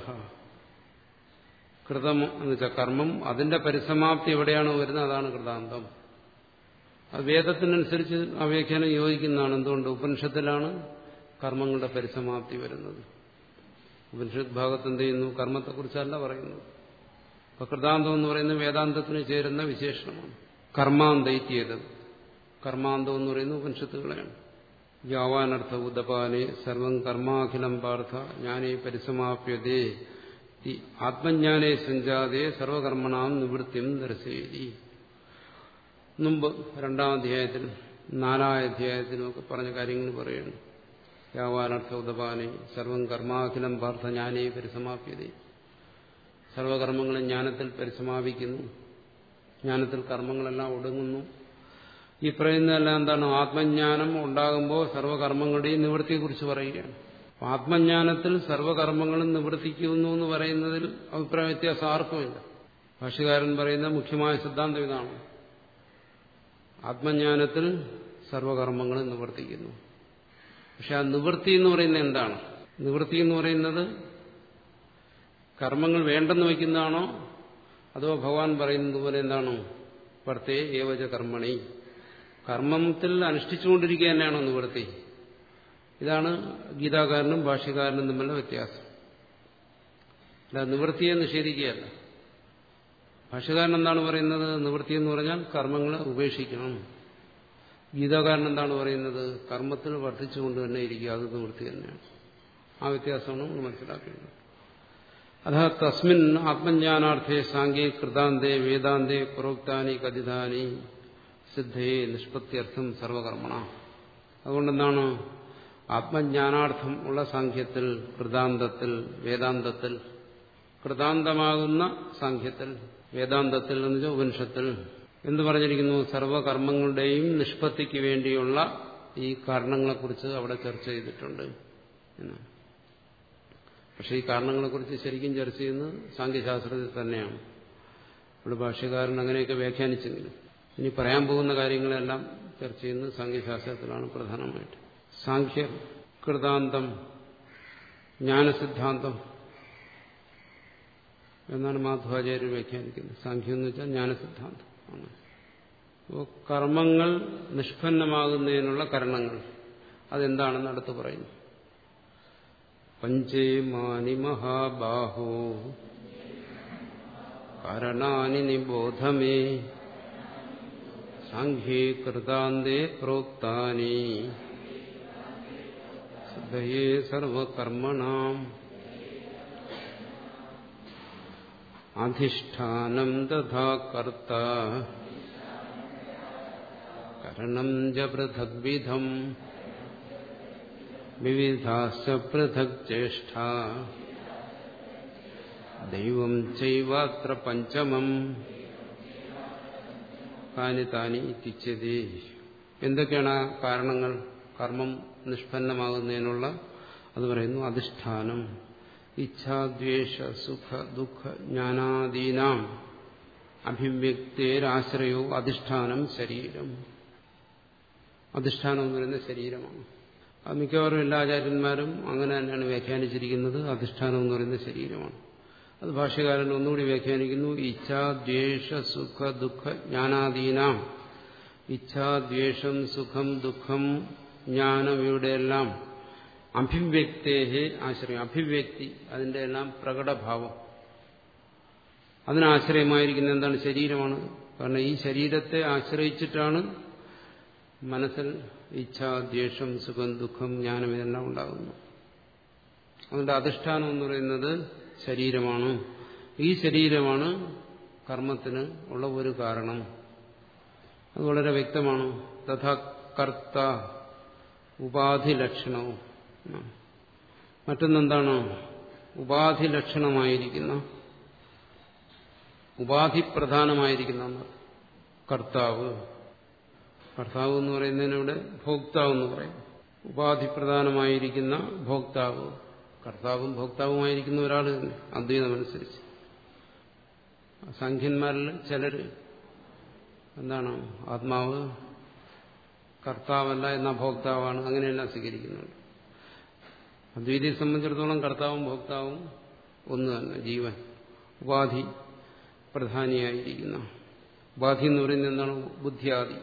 കൃതം എന്ന് വെച്ചാൽ കർമ്മം അതിന്റെ പരിസമാപ്തി എവിടെയാണോ വരുന്നത് അതാണ് കൃതാന്തം അത് വേദത്തിനനുസരിച്ച് ആ വ്യാഖ്യാനം യോജിക്കുന്നതാണ് എന്തുകൊണ്ട് ഉപനിഷത്തിലാണ് കർമ്മങ്ങളുടെ പരിസമാപ്തി വരുന്നത് ഉപനിഷത്ത് ഭാഗത്ത് എന്ത് ചെയ്യുന്നു കർമ്മത്തെക്കുറിച്ചല്ല പറയുന്നത് അപ്പൊ കൃതാന്തം എന്ന് പറയുന്നത് വേദാന്തത്തിന് ചേരുന്ന വിശേഷണമാണ് കർമാന്തൈത്യത് കർമാന്തം എന്ന് പറയുന്നത് ഉപനിഷത്തുകളെയാണ് യാവാനർത്ഥ ഉദപാനെ സർവം കർമാഖിലം പാർത്ഥ ജ്ഞാനേ പരിസമാപ്യതേ ആത്മജ്ഞാനേ സഞ്ജാതേ സർവകർമ്മണാം നിവൃത്തിയും ദർശേരി മുമ്പ് രണ്ടാം അധ്യായത്തിൽ നാലാം അധ്യായത്തിലുമൊക്കെ പറഞ്ഞ കാര്യങ്ങൾ പറയുന്നു യാവാനർത്ഥ ഉദപാനെ സർവം കർമാഖിലം പാർത്ഥ ജ്ഞാനേ പരിസമാപ്യതേ സർവകർമ്മങ്ങളും ജ്ഞാനത്തിൽ പരിസമാപിക്കുന്നു ജ്ഞാനത്തിൽ കർമ്മങ്ങളെല്ലാം ഒടുങ്ങുന്നു ഈ പറയുന്നതെല്ലാം എന്താണ് ആത്മജ്ഞാനം ഉണ്ടാകുമ്പോൾ സർവകർമ്മങ്ങളുടെയും നിവൃത്തിയെക്കുറിച്ച് പറയുകയാണ് ആത്മജ്ഞാനത്തിൽ സർവകർമ്മങ്ങളും നിവർത്തിക്കുന്നു എന്ന് പറയുന്നതിൽ അഭിപ്രായ വ്യത്യാസം ആർക്കുമില്ല ഭാഷകാരൻ പറയുന്ന മുഖ്യമായ സിദ്ധാന്തം ഇതാണ് ആത്മജ്ഞാനത്തിൽ സർവകർമ്മങ്ങളും നിവർത്തിക്കുന്നു പക്ഷെ ആ നിവൃത്തി എന്ന് പറയുന്നത് എന്താണ് നിവൃത്തി എന്ന് പറയുന്നത് കർമ്മങ്ങൾ വേണ്ടെന്ന് വയ്ക്കുന്നതാണോ അതോ ഭഗവാൻ പറയുന്നത് പോലെ എന്താണോ വർത്തേ ഏവച കർമ്മണി കർമ്മത്തിൽ അനുഷ്ഠിച്ചുകൊണ്ടിരിക്കുക തന്നെയാണോ നിവൃത്തി ഇതാണ് ഗീതാകാരനും ഭാഷ്യകാരനും തമ്മിലുള്ള വ്യത്യാസം അല്ല നിവൃത്തിയെ നിഷേധിക്കുകയല്ല ഭാഷ്യകാരൻ എന്താണ് പറയുന്നത് നിവൃത്തി എന്ന് പറഞ്ഞാൽ കർമ്മങ്ങളെ ഉപേക്ഷിക്കണം ഗീതാകാരൻ എന്താണ് പറയുന്നത് കർമ്മത്തിൽ വർദ്ധിച്ചുകൊണ്ട് തന്നെ ഇരിക്കുക അത് നിവൃത്തി തന്നെയാണ് ആ വ്യത്യാസമാണ് നമ്മൾ മനസ്സിലാക്കേണ്ടത് അത തസ്മിൻ ആത്മജ്ഞാനാർത്ഥേ സാങ്കേ കൃതാന്തേ വേദാന്തേ പുരോക്താനി കഥിതാനി സിദ്ധയെ നിഷ്പത്യർത്ഥം സർവകർമ്മണ അതുകൊണ്ടെന്താണ് ആത്മജ്ഞാനാർത്ഥം ഉള്ള സാഖ്യത്തിൽ കൃതാന്തത്തിൽ വേദാന്തത്തിൽ കൃതാന്തമാകുന്ന സാഖ്യത്തിൽ വേദാന്തത്തിൽ എന്ന് വെച്ചാൽ ഉപനിഷത്തിൽ എന്തു പറഞ്ഞിരിക്കുന്നു സർവകർമ്മങ്ങളുടെയും നിഷ്പത്തിക്ക് വേണ്ടിയുള്ള ഈ കാരണങ്ങളെക്കുറിച്ച് അവിടെ ചർച്ച ചെയ്തിട്ടുണ്ട് എന്നാണ് പക്ഷെ ഈ കാരണങ്ങളെക്കുറിച്ച് ശരിക്കും ചർച്ച ചെയ്യുന്നത് സാങ്കേശാസ്ത്രത്തിൽ തന്നെയാണ് ഇവിടെ ഭാഷ്യകാരൻ അങ്ങനെയൊക്കെ വ്യാഖ്യാനിച്ചെങ്കിലും ഇനി പറയാൻ പോകുന്ന കാര്യങ്ങളെല്ലാം ചർച്ച ചെയ്യുന്നത് സാങ്കേശാസ്ത്രത്തിലാണ് പ്രധാനമായിട്ട് സാഖ്യ കൃതാന്തം ജ്ഞാനസിദ്ധാന്തം എന്നാണ് മാധവാചാര്യർ വ്യാഖ്യാനിക്കുന്നത് സാഖ്യം എന്ന് വെച്ചാൽ ജ്ഞാനസിദ്ധാന്തം ആണ് അപ്പോൾ കർമ്മങ്ങൾ നിഷ്പന്നമാകുന്നതിനുള്ള കരണങ്ങൾ അതെന്താണെന്ന് അടുത്ത് പറയുന്നു പഞ്ചേമാനി മഹാബാഹോ കാരണാനി നിബോധമേ സാഖ്യേ കൃതാന്തേ പ്രോക്താനി സിദ്ധയേ സർവകർമ്മണാം അധിഷ്ഠാനം തഥാ കർത്ത കരണം ച പൃഥഗ്വിധം വിവിധാശ്ച പൃഥക് ചേഷ്ട ദൈവം ചൈവാത്ര പഞ്ചമം കാനി താനി ഇത്തിച്ചതി എന്തൊക്കെയാണ് ആ കാരണങ്ങൾ കർമ്മം നിഷ്പന്നമാകുന്നതിനുള്ള അത് പറയുന്നു അധിഷ്ഠാനം ഇച്ഛാദ്വേഷ സുഖ ദുഃഖ ജ്ഞാനാദീനാം അഭിവ്യക്തേരാശ്രയോ അധിഷ്ഠാനം ശരീരം അധിഷ്ഠാനം എന്ന് പറയുന്നത് ശരീരമാണ് അത് മിക്കവാറും എല്ലാ ആചാര്യന്മാരും അങ്ങനെ തന്നെയാണ് വ്യാഖ്യാനിച്ചിരിക്കുന്നത് അധിഷ്ഠാനം എന്ന് പറയുന്നത് ശരീരമാണ് അത് ഭാഷ്യകാരൻ ഒന്നുകൂടി വ്യാഖ്യാനിക്കുന്നു ഇച്ഛാദ്വേഷ സുഖ ദുഃഖ ജ്ഞാനാദീനാം ഇച്ഛാദ്വേഷം സുഖം ദുഃഖം ജ്ഞാനം ഇവിടെയെല്ലാം അഭിവ്യക്തേഹെ ആശ്രയം അഭിവ്യക്തി അതിന്റെ എല്ലാം പ്രകടഭാവം അതിനാശ്രയമായിരിക്കുന്ന എന്താണ് ശരീരമാണ് കാരണം ഈ ശരീരത്തെ ആശ്രയിച്ചിട്ടാണ് മനസ്സിൽ ഇച്ഛ ദ്വേഷം സുഖം ദുഃഖം ജ്ഞാനം ഇതെല്ലാം ഉണ്ടാകുന്നു അതിന്റെ അധിഷ്ഠാനം എന്ന് പറയുന്നത് ശരീരമാണ് ഈ ശരീരമാണ് കർമ്മത്തിന് ഉള്ള ഒരു കാരണം അത് വളരെ വ്യക്തമാണ് തഥാ കർത്ത ഉപാധി ലക്ഷണവും മറ്റൊന്നെന്താണ് ഉപാധി ലക്ഷണമായിരിക്കുന്ന ഉപാധി പ്രധാനമായിരിക്കുന്ന കർത്താവ് കർത്താവ് എന്ന് പറയുന്നതിനിവിടെ ഭോക്താവ് എന്ന് പറയും ഉപാധി പ്രധാനമായിരിക്കുന്ന ഭോക്താവ് കർത്താവും ഭോക്താവുമായിരിക്കുന്ന ഒരാൾ തന്നെ അദ്വൈതമനുസരിച്ച് സംഖ്യന്മാരിൽ ചിലർ എന്താണ് ആത്മാവ് കർത്താവല്ല എന്ന ഭോക്താവാണ് അങ്ങനെയെല്ലാം സ്വീകരിക്കുന്നുണ്ട് അദ്വൈതിയെ സംബന്ധിച്ചിടത്തോളം കർത്താവും ഭോക്താവും ഒന്ന് തന്നെ ജീവൻ ഉപാധി പ്രധാനിയായിരിക്കുന്ന ഉപാധി എന്ന് പറയുന്നത് എന്താണ് ബുദ്ധിയാദി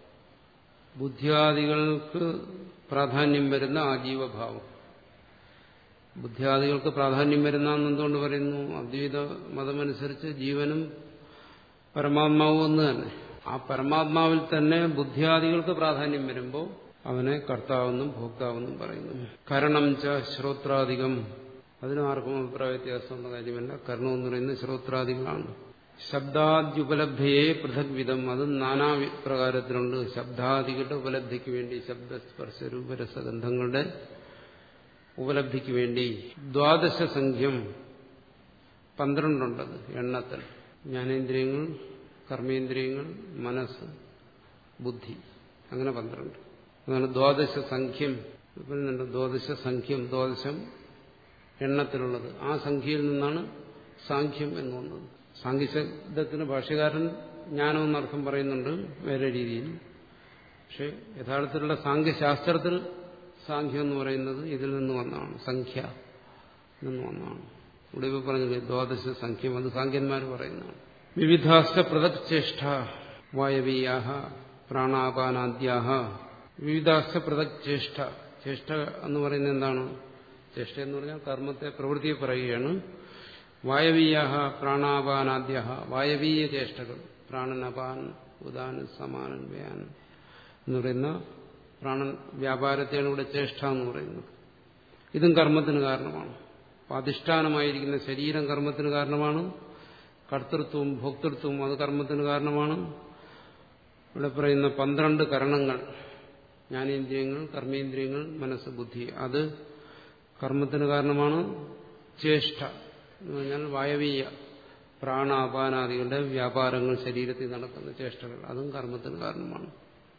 ബുദ്ധിയാദികൾക്ക് പ്രാധാന്യം വരുന്ന ആജീവഭാവം ബുദ്ധിയാദികൾക്ക് പ്രാധാന്യം വരുന്ന എന്തുകൊണ്ട് പറയുന്നു അദ്വൈത മതമനുസരിച്ച് ജീവനും പരമാത്മാവും ഒന്ന് തന്നെ ആ പരമാത്മാവിൽ തന്നെ ബുദ്ധിയാദികൾക്ക് പ്രാധാന്യം വരുമ്പോൾ അവനെ കർത്താവെന്നും ഭോക്താവെന്നും പറയുന്നു കരണം ച ശ്രോത്രാധികം അതിനും ആർക്കും അഭിപ്രായ വ്യത്യാസമുള്ള കാര്യമല്ല കരണം എന്ന് പറയുന്നത് ശ്രോത്രാദികളാണ് ശബ്ദാദ്യുപലബ്ധിയെ പൃഥക് വിധം അത് നാനാ പ്രകാരത്തിലുണ്ട് ശബ്ദാദികളുടെ ഉപലബ്ധിക്ക് വേണ്ടി ശബ്ദസ്പർശ രൂപരസഗന്ധങ്ങളുടെ ഉപലബ്ധിക്ക് വേണ്ടി ദ്വാദശ സംഖ്യം പന്ത്രണ്ടുണ്ടത് എണ്ണത്തിൽ ജ്ഞാനേന്ദ്രിയങ്ങൾ കർമ്മേന്ദ്രിയങ്ങൾ മനസ്സ് ബുദ്ധി അങ്ങനെ പന്ത്രണ്ട് അതാണ് ദ്വാദശ സംഖ്യം പറയുന്നുണ്ട് ദ്വാദശ സംഖ്യം ദ്വാദശം എണ്ണത്തിലുള്ളത് ആ സംഖ്യയിൽ നിന്നാണ് സാഖ്യം എന്ന് വന്നത് സാങ്കേശബ്ദത്തിന് ഭാഷ്യകാരൻ ജ്ഞാനം എന്നർത്ഥം പറയുന്നുണ്ട് വേറെ രീതിയിൽ പക്ഷെ യഥാർത്ഥത്തിലുള്ള സാങ്കേശാസ്ത്രത്തിൽ സാഖ്യം എന്ന് പറയുന്നത് ഇതിൽ നിന്ന് വന്നതാണ് സംഖ്യ നിന്ന് വന്നതാണ് ഇവിടെ ഇപ്പോൾ പറഞ്ഞില്ലേ ദ്വാദശ സംഖ്യം അത് സാഖ്യന്മാർ പറയുന്നതാണ് വിവിധാശ്ച പൃഥക് ചേഷ്ട വായവീയാഹ പ്രാണാപാനാദ്യാഹ വിവിധാശ്ച പൃഥക് ചേഷ്ട ചേഷ്ട എന്ന് പറയുന്നത് എന്താണ് ചേഷ്ട എന്ന് പറഞ്ഞാൽ കർമ്മത്തെ പ്രവൃത്തിയെ പറയുകയാണ് വായവീയാഹ പ്രാണാപാനാദ്യ വായവീയ ചേഷ്ടകൾ പ്രാണൻ അപാൻ ഉദാനൻ സമാനൻ വ്യാനൻ എന്ന് പറയുന്ന പ്രാണൻ വ്യാപാരത്തെയാണ് ഇവിടെ ചേഷ്ട എന്ന് പറയുന്നത് ഇതും കർമ്മത്തിന് കാരണമാണ് അധിഷ്ഠാനമായിരിക്കുന്ന ശരീരം കർമ്മത്തിന് കാരണമാണ് കർത്തൃത്വവും ഭോക്തൃത്വവും അത് കർമ്മത്തിന് കാരണമാണ് ഇവിടെ പറയുന്ന പന്ത്രണ്ട് കരണങ്ങൾ ജ്ഞാനേന്ദ്രിയങ്ങൾ കർമ്മേന്ദ്രിയങ്ങൾ മനസ്സ് ബുദ്ധി അത് കർമ്മത്തിന് കാരണമാണ് ചേഷ്ട എന്ന് പറഞ്ഞാൽ വായവീയ പ്രാണാപാനാദികളുടെ വ്യാപാരങ്ങൾ ശരീരത്തിൽ നടക്കുന്ന ചേഷ്ടകൾ അതും കർമ്മത്തിന് കാരണമാണ്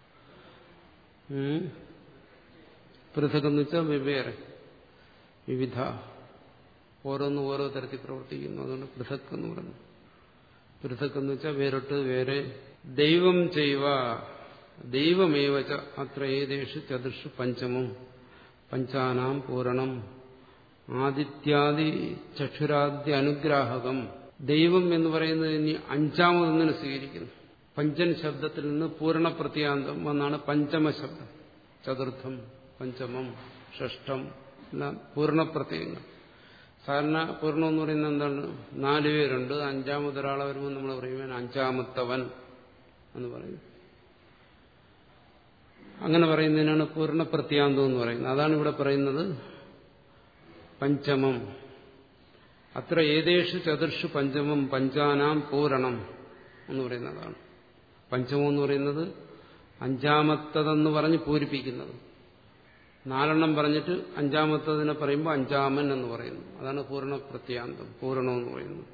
പൃഥക്കെന്ന് വെച്ചാൽ വെവ്വേറെ വിവിധ ഓരോന്നും ഓരോ തരത്തിൽ പ്രവർത്തിക്കുന്നു അതുകൊണ്ട് പൃഥക് എന്ന് പറഞ്ഞു പൃഥക് എന്ന് വെച്ചാൽ വേറിട്ട് വേറെ ദൈവം ചെയ്യുക ദൈവമേവ അത്ര ഏതേഷു ചതുർഷു പഞ്ചമം പഞ്ചാനാം പൂരണം ആദിത്യാദി ചക്ഷുരാദ്യ അനുഗ്രാഹകം ദൈവം എന്ന് പറയുന്നത് ഇനി അഞ്ചാമതൊന്നിനെ സ്വീകരിക്കുന്നു പഞ്ചൻ ശബ്ദത്തിൽ നിന്ന് പൂർണ്ണ പ്രത്യാന്തം വന്നാണ് പഞ്ചമ ശബ്ദം ചതുർത്ഥം പഞ്ചമം ഷഷ്ടം എല്ലാം പൂർണ്ണ പ്രത്യയങ്ങൾ സാധാരണ പൂർണ്ണം എന്ന് പറയുന്നത് എന്താണ് നാല് പേരുണ്ട് അഞ്ചാമതൊരാളെ വരുമ്പോൾ നമ്മൾ പറയും അഞ്ചാമത്തവൻ എന്ന് പറയും അങ്ങനെ പറയുന്നതിനാണ് പൂർണ്ണ പ്രത്യാന്തം എന്ന് പറയുന്നത് അതാണ് ഇവിടെ പറയുന്നത് പഞ്ചമം അത്ര ഏതേഷു ചതുർഷു പഞ്ചമം പഞ്ചാനാം പൂരണം എന്ന് പറയുന്നതാണ് പഞ്ചമം എന്ന് പറയുന്നത് അഞ്ചാമത്തതെന്ന് പറഞ്ഞ് പൂരിപ്പിക്കുന്നത് നാലെണ്ണം പറഞ്ഞിട്ട് അഞ്ചാമത്തതിനെ പറയുമ്പോൾ അഞ്ചാമൻ എന്ന് പറയുന്നു അതാണ് പൂർണ്ണ പ്രത്യാന്തം പൂരണം എന്ന് പറയുന്നത്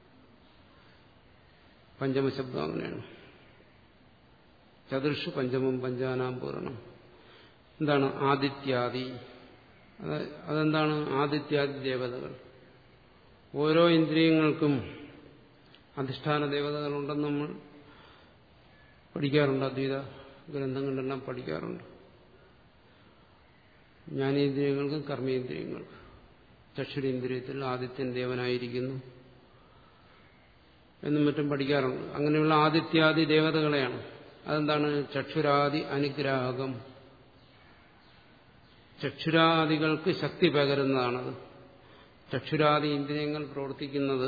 പഞ്ചമശബ്ദം അങ്ങനെയാണ് ചതുർഷു പഞ്ചമം പഞ്ചാനാം പൂരണം എന്താണ് ആദിത്യാദി അതെന്താണ് ആദിത്യാദി ദേവതകൾ ഓരോ ഇന്ദ്രിയങ്ങൾക്കും അധിഷ്ഠാന ദേവതകളുണ്ടെന്ന് നമ്മൾ പഠിക്കാറുണ്ട് അദ്വൈത ഗ്രന്ഥങ്ങളിലെല്ലാം പഠിക്കാറുണ്ട് ജ്ഞാനേന്ദ്രിയങ്ങൾക്കും കർമ്മേന്ദ്രിയങ്ങൾക്കും ചക്ഷുരേന്ദ്രിയത്തിൽ ആദിത്യൻ ദേവനായിരിക്കുന്നു എന്നും മറ്റും പഠിക്കാറുണ്ട് അങ്ങനെയുള്ള ആദിത്യാദി ദേവതകളെയാണ് അതെന്താണ് ചക്ഷുരാദി അനുഗ്രാഹകം ചക്ഷുരാദികൾക്ക് ശക്തി പകരുന്നതാണത് ചക്ഷുരാദി ഇന്ദ്രിയങ്ങൾ പ്രവർത്തിക്കുന്നത്